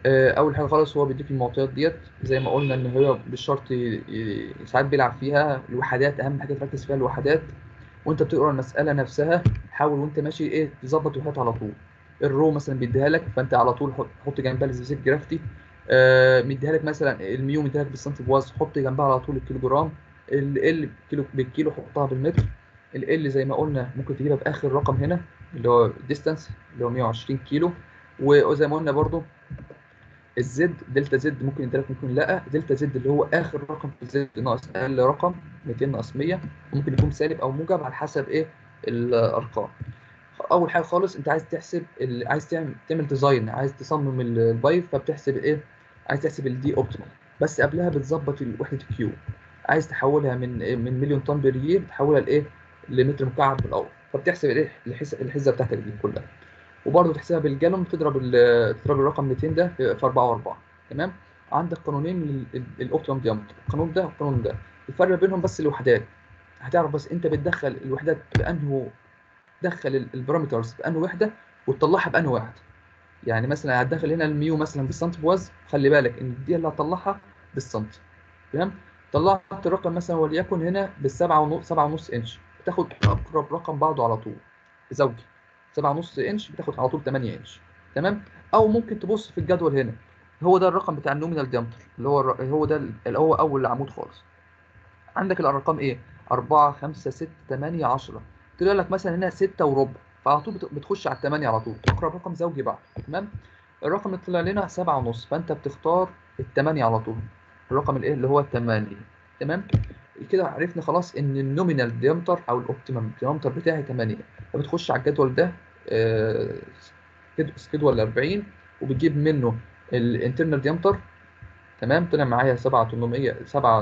آه، اول حاجه خالص هو بيديك المعطيات ديت زي ما قلنا ان هو مش شرط ي- ي- ساعات بيلعب فيها الوحدات اهم حاجه تركز فيها الوحدات وانت بتقرا المساله نفسها حاول وانت ماشي ايه تظبط الوحدات على طول الرو مثلا بيديها لك فانت على طول حط حط جنبها السبيسيفيك جرافتي آه مديها لك مثلا الميو مديها لك بالسنتي بواز حط جنبها على طول الكيلو جرام ال بالكيلو بالكيلو حطها بالمتر ال زي ما قلنا ممكن تجيبها باخر رقم هنا اللي هو الديستانس اللي هو 120 كيلو وزي ما قلنا برضو الزد دلتا زد ممكن يديلك ممكن لا دلتا زد اللي هو اخر رقم في الزد ناقص اقل رقم 200 ناقص 100 ممكن يكون سالب او موجب على حسب ايه الارقام اول حاجه خالص انت عايز تحسب ال... عايز تعمل تعمل ديزاين عايز تصمم ال- البايب فبتحسب ايه عايز تحسب الدي اوبتيمال بس قبلها بتظبط وحده الكيو عايز تحولها من إيه؟ من مليون طن بير يير تحولها لايه لمتر مكعب بالاور فبتحسب الايه الحس- الحسبه بتاعتك دي كلها وبرضه تحسبها بالجالون تضرب ال- تضرب الرقم 200 ده في 4 و4 تمام عندك قانونين للاوبتيمم ديامتر القانون ده والقانون ده الفرق بينهم بس الوحدات هتعرف بس انت بتدخل الوحدات بانه دخل البارامترز بانه وحده وتطلعها بانه واحد يعني مثلا هتدخل هنا الميو مثلا بالسنتي بوز خلي بالك ان دي اللي هتطلعها بالسنتي تمام طلعت الرقم مثلا وليكن هنا بالسبعة ونص سبعة ونص انش بتاخد اقرب رقم بعده على طول زوجي سبعة ونص انش بتاخد على طول 8 انش تمام او ممكن تبص في الجدول هنا هو ده الرقم بتاع النومينال ديامتر اللي هو الر- هو ده اللي هو اول عمود خالص عندك الارقام ايه 4 5 6 8 10 طلع لك مثلا هنا 6 وربع فعلى طول بت- بتخش على الثمانية على طول اقرب رقم زوجي بعد تمام الرقم اللي طلع لنا 7 ونص فانت بتختار الثمانية على طول الرقم الايه اللي هو الثمانية تمام كده عرفنا خلاص ان النومينال ديامتر او الاوبتيمم ديامتر بتاعي 8 فبتخش على الجدول ده آه، سكيد- سكيدول 40 وبتجيب منه الانترنال ديامتر تمام طلع معايا 7800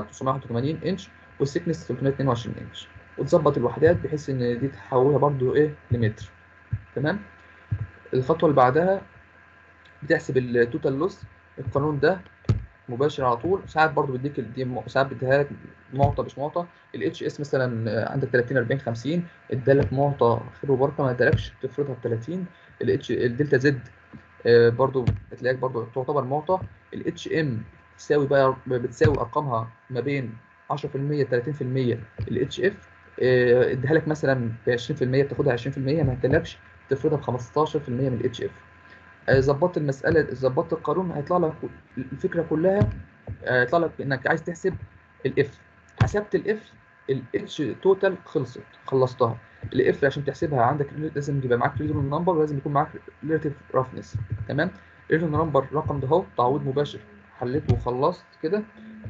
7981 انش والسكنس 322 انش وتظبط الوحدات بحيث ان دي تحولها برضو ايه لمتر تمام الخطوه اللي بعدها بتحسب التوتال لوس القانون ده مباشر على طول ساعات برضو بيديك ال- دي م- ساعات بيديها لك معطى مش معطى الاتش اس مثلا آه، عندك 30 40 50 ادالك معطى خير وبركه ما ادالكش تفرضها ب 30 الاتش الدلتا زد آه، برضو بتلاقيك برضو تعتبر معطى الاتش ام تساوي بقى بتساوي ارقامها ما بين 10% 30% الاتش اف اديها لك مثلا ب 20% بتاخدها 20% ما ادالكش تفرضها ب 15% من الاتش اف ظبطت المساله ظبطت القانون هيطلع لك الفكره كلها آه، يطلع لك انك عايز تحسب الاف حسبت الاف الاتش توتال خلصت خلصتها الاف عشان تحسبها عندك لازم يبقى معاك ريزون نمبر ولازم يكون معاك ريلاتيف رفنس تمام ريزون نمبر الرقم ده اهو تعويض مباشر حليته وخلصت كده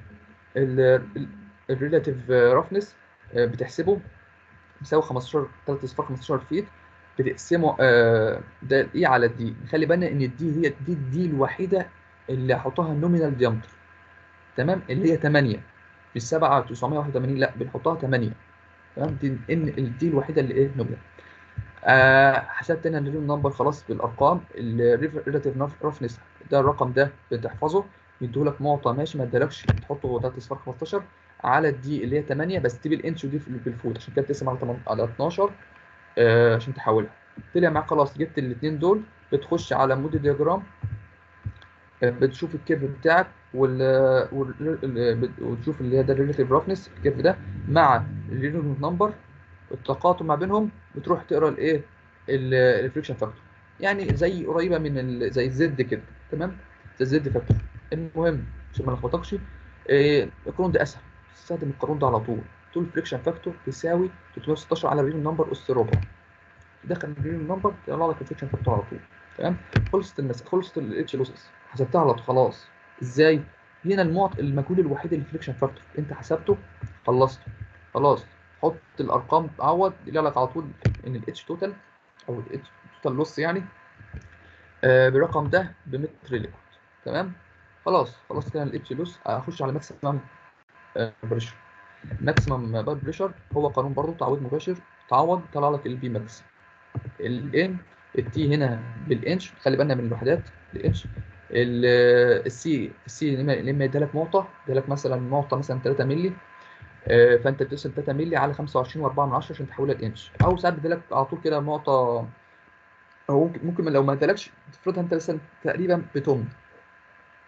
الريلاتيف رفنس بتحسبه بيساوي 15 3 صفار 15 فيت بتقسمه آه، ده الاي على الدي خلي بالنا ان الدي هي دي الدي الوحيده اللي هحطها النومينال ديامتر تمام اللي هي 8 مش 7 981 لا بنحطها 8 تمام دي ان الدي الوحيده اللي ايه نومينال آه حسبت انا الريل نمبر خلاص بالارقام الريلاتيف رفنس ده الرقم ده بتحفظه يديهولك معطى ماشي ما ادالكش تحطه 3 صفار 15 على الدي اللي هي 8 بس دي بالانش ودي بالفوت عشان كده بتقسم على 8 على 12 آه عشان تحولها طلع معاك خلاص جبت الاثنين دول بتخش على مود دياجرام بتشوف الكيرف بتاعك وال وال- ال- وتشوف اللي هي ده الريلاتيف رفنس الكيرف ده مع الريلاتيف نمبر التقاطم ما بينهم بتروح تقرا الايه الريفليكشن فاكتور يعني زي قريبه من ال... زي الزد كده تمام زي الزد فاكتور المهم عشان ما نلخبطكش إيه القانون ده اسهل استخدم القانون ده على طول طول الفريكشن فاكتور تساوي 316 على ريل نمبر اس ربع تدخل الريل نمبر يطلع لك الفريكشن فاكتور على طول تمام خلصت المس... خلصت الاتش لوسس حسبتها على طول خلاص ازاي هنا المعط المجهول الوحيد الفريكشن فاكتور انت حسبته خلصته خلاص حط الارقام تعوض يطلع لك على طول ان الاتش توتال او الاتش توتال لوس يعني آه بالرقم ده بمتر ليكويد تمام خلاص خلاص كده الاتش لوس اخش على ماكسيمم بريشر ماكسيمم باد بريشر هو قانون برضه تعويض مباشر تعوض طلع لك البي ماكس الان التي هنا بالانش خلي بالنا من الوحدات الانش السي السي لما يديلك معطى يديلك مثلا معطى مثلا 3 مللي آه، فانت بتقسم 3 مللي على 25 و4 من 10 عشان تحولها لانش او ساعات بيديلك على طول كده معطى او ممكن ممكن لو ما ادالكش تفرضها انت مثلا تقريبا بتون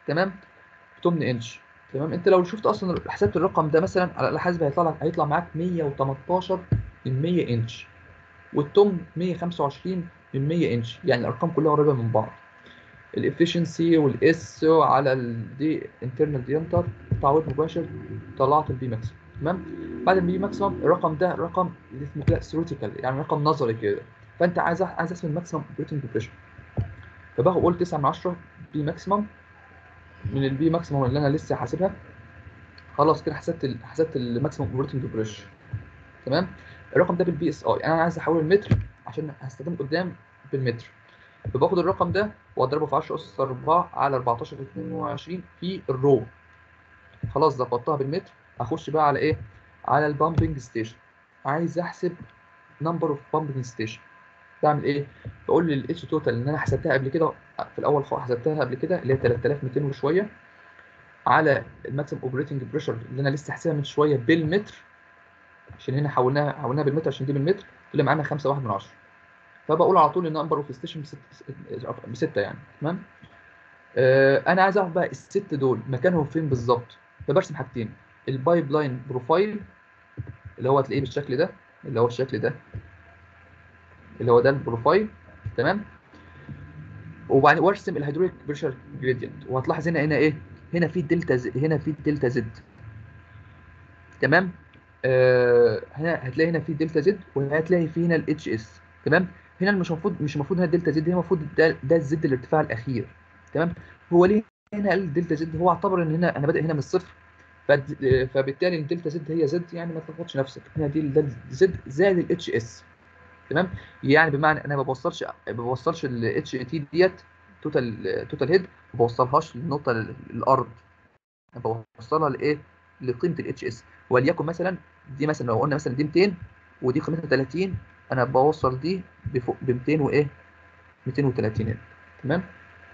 تمام 8 انش تمام انت لو شفت اصلا حسبت الرقم ده مثلا على الحاسب هيطلع لك هيطلع معاك 118 من 100 انش والتم 125 من 100 انش يعني الارقام كلها قريبه من بعض الافشنسي والاس على الدي انترنال ديانتر تعويض مباشر طلعت البي ماكسيمم تمام بعد البي ماكسيمم الرقم ده رقم اللي اسمه كده ثيوريتيكال يعني رقم نظري كده فانت عايز عايز اسم الماكسيمم اوبريتنج بريشر فباخد قول 9 من 10 بي ماكسيمم من البي ماكسيمم اللي انا لسه حاسبها خلاص كده حسبت ال... حسبت الماكسيمم اوبريتنج بريشر تمام الرقم ده بالبي اس اي انا عايز احول المتر عشان هستخدمه قدام بالمتر فباخد الرقم ده واضربه في 10 اس 4 على 14 في 22 في الرو خلاص ظبطتها بالمتر اخش بقى على ايه على البامبنج ستيشن عايز احسب نمبر اوف بامبنج ستيشن بعمل ايه بقول للاتش توتال ان انا حسبتها قبل كده في الاول خالص حسبتها قبل كده اللي هي 3200 وشويه على الماكسيم اوبريتنج بريشر اللي انا لسه حاسبها من شويه بالمتر عشان هنا حولناها حولناها بالمتر عشان دي بالمتر اللي معانا 5 1 من 10 فبقول على طول النمبر اوف ستيشن بستة يعني تمام آه انا عايز اعرف بقى الست دول مكانهم فين بالظبط فبرسم حاجتين البايب لاين بروفايل اللي هو هتلاقيه بالشكل ده اللي هو الشكل ده اللي هو ده البروفايل تمام وبعدين وارسم الهيدروليك بريشر جريدينت وهتلاحظ هنا هنا ايه هنا في دلتا زد هنا في دلتا زد تمام آه هنا هتلاقي هنا في دلتا زد وهتلاقي في هنا الاتش اس تمام هنا مش المفروض مش المفروض هنا دلتا زد هي المفروض ده ده الزد الارتفاع الاخير تمام هو ليه هنا قال دلتا زد هو اعتبر ان هنا انا بادئ هنا من الصفر فد- فبالتالي الدلتا زد هي زد يعني ما تلخبطش نفسك هنا دي ده زد زائد الاتش اس تمام يعني بمعنى انا ما بوصلش ما بوصلش الاتش تي ديت توتال توتال هيد ما بوصلهاش للنقطه ال- الارض انا بوصلها لايه لقيمه الاتش اس وليكن مثلا دي مثلا لو قلنا مثلا دي 200 ودي قيمتها 30 انا بوصل دي بفوق ب 200 وايه 230 هنا تمام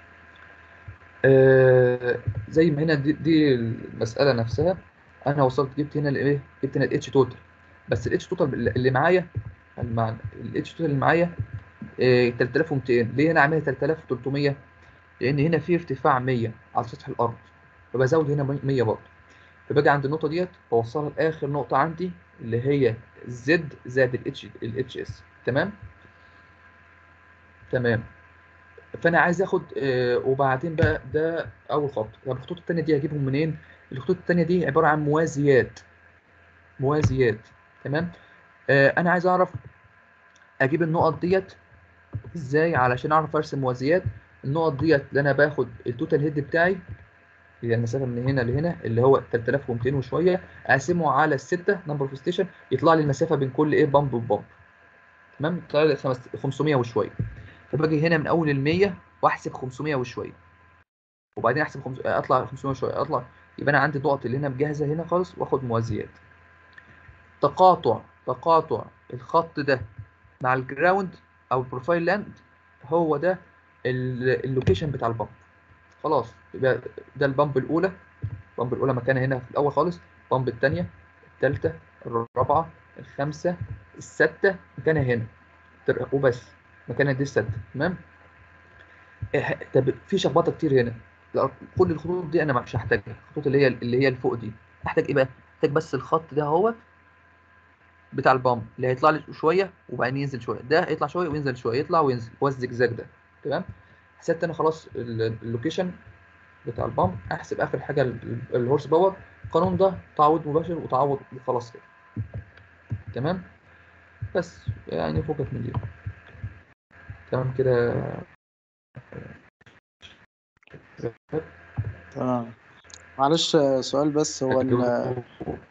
آه زي ما هنا دي, دي المساله نفسها انا وصلت جبت هنا الايه جبت هنا الاتش توتال بس الاتش توتال اللي معايا المعنى الاتش توتال اللي معايا آه 3200 ليه هنا عاملها 3300 لان هنا في ارتفاع 100 على سطح الارض فبزود هنا 100 برضه فباجي عند النقطه ديت بوصلها لاخر نقطه عندي اللي هي زد زائد الاتش الاتش اس تمام تمام فانا عايز اخد آه وبعدين بقى ده اول خط طب الخطوط الثانيه دي هجيبهم منين الخطوط الثانيه دي عباره عن موازيات موازيات تمام آه انا عايز اعرف اجيب النقط ديت ازاي علشان اعرف ارسم موازيات النقط ديت اللي انا باخد التوتال هيد بتاعي اللي هي المسافه من هنا لهنا اللي هو 3200 وشويه اقسمه على السته نمبر اوف ستيشن يطلع لي المسافه بين كل ايه بامب وبامب تمام يطلع لي 500 وشويه فباجي هنا من اول ال 100 واحسب 500 وشويه وبعدين احسب خمس... اطلع 500 وشويه اطلع يبقى انا عندي النقط اللي هنا مجهزه هنا خالص واخد موازيات تقاطع تقاطع الخط ده مع الجراوند او البروفايل لاند هو ده اللوكيشن بتاع البامب خلاص يبقى ده البامب الاولى البامب الاولى مكانها هنا في الاول خالص البامب الثانيه الثالثه الرابعه الخامسه السادسه مكانها هنا وبس مكانها دي السادسه تمام إيه طب في شخبطه كتير هنا كل الخطوط دي انا مش هحتاجها الخطوط اللي هي اللي هي اللي فوق دي احتاج ايه بقى احتاج بس الخط ده اهوت بتاع البامب اللي هيطلع لي شويه وبعدين ينزل شويه ده هيطلع شويه وينزل شويه يطلع وينزل هو الزجزاج ده تمام حسبت انا خلاص اللوكيشن بتاع البامب احسب اخر حاجه الهورس باور القانون ده تعويض مباشر وتعوض وخلاص كده تمام بس يعني فوقك من دي تمام كده تمام معلش سؤال بس هو ال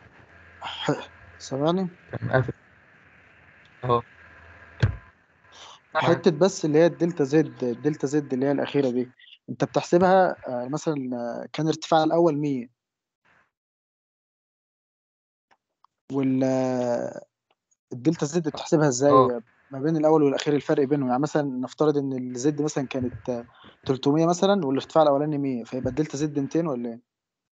سامعني قافل اه حته بس اللي هي الدلتا زد الدلتا زد اللي هي الاخيره دي انت بتحسبها مثلا كان ارتفاع الاول 100 وال الدلتا زد بتحسبها ازاي اه ما بين الاول والاخير الفرق بينهم يعني مثلا نفترض ان الزد مثلا كانت 300 مثلا والارتفاع الاولاني 100 فيبقى الدلتا زد 200 ولا ايه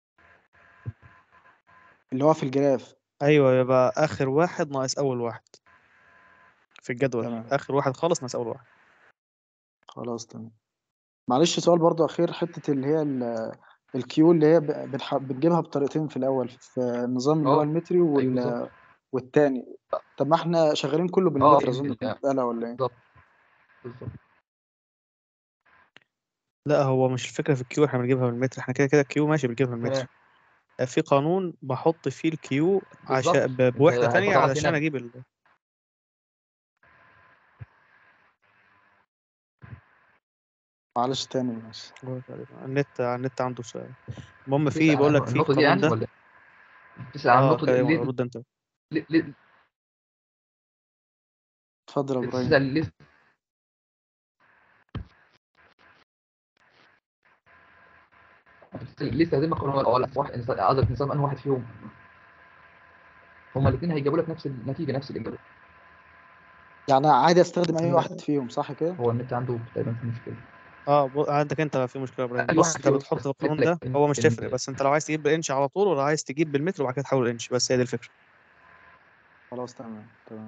اللي هو في الجراف ايوه يبقى اخر واحد ناقص اول واحد في الجدول تمام. اخر واحد خالص ناقص اول واحد خلاص تمام معلش سؤال برضو اخير حته اللي هي ال- الكيو اللي هي ب- بنح- بنجيبها بطريقتين في الاول في النظام اللي هو اه المتري ايوه وال... بالظبط والتاني طب ما احنا شغالين كله اه بالمتر ال- اظن ال- في المسألة ولا ايه بالظبط بالظبط لا هو مش الفكرة في الكيو احنا بنجيبها بالمتر احنا كده كده الكيو ماشي بنجيبها بالمتر تمام في قانون بحط فيه الكيو عشان بالظبط ب- انت بوحدة تانية هيبقى طبعا علشان هنا اجيب ال... معلش تاني ماشي النت النت عنده سؤال المهم في بتسأل بقول عن لك في النقطة دي القانون يعني ده ولا بتسأل عن اه النقطة دي اوكي ليه رد انت ليه ليه اتفضل يا ابراهيم بتسأل ليه بتسأل ليه استخدمها قانون ولا واحد قصدك نظام أنهي واحد فيهم هما الاثنين هيجيبوا لك نفس النتيجة نفس الإجابة يعني عادي استخدم اي بس واحد فيهم صح كده هو النت عنده تقريبا في مشكلة اه ب... عندك انت في مشكلة يا ابراهيم أي بص واحد انت فيهم بتحط بس القانون لك ده إن هو مش إن تفرق بس انت لو عايز تجيب بالانش على طول ولا عايز تجيب بالمتر وبعد كده تحول الانش بس هي دي الفكرة خلاص تمام تمام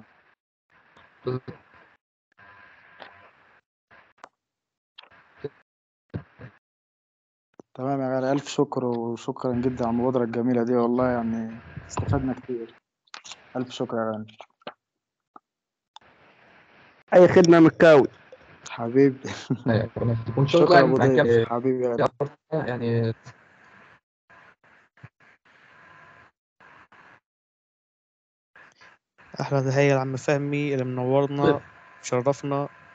تمام يا غالي ألف شكر وشكرا جدا على المبادرة الجميلة دي والله يعني استفدنا كتير ألف شكر يا غالي اي خدمه مكاوي حبيبي أيوة، وإن شاء الله شكرا يا أبو يعني ضيف حبيبي يا غالي يعني احلى تحية لعم فهمي اللي منورنا شرفنا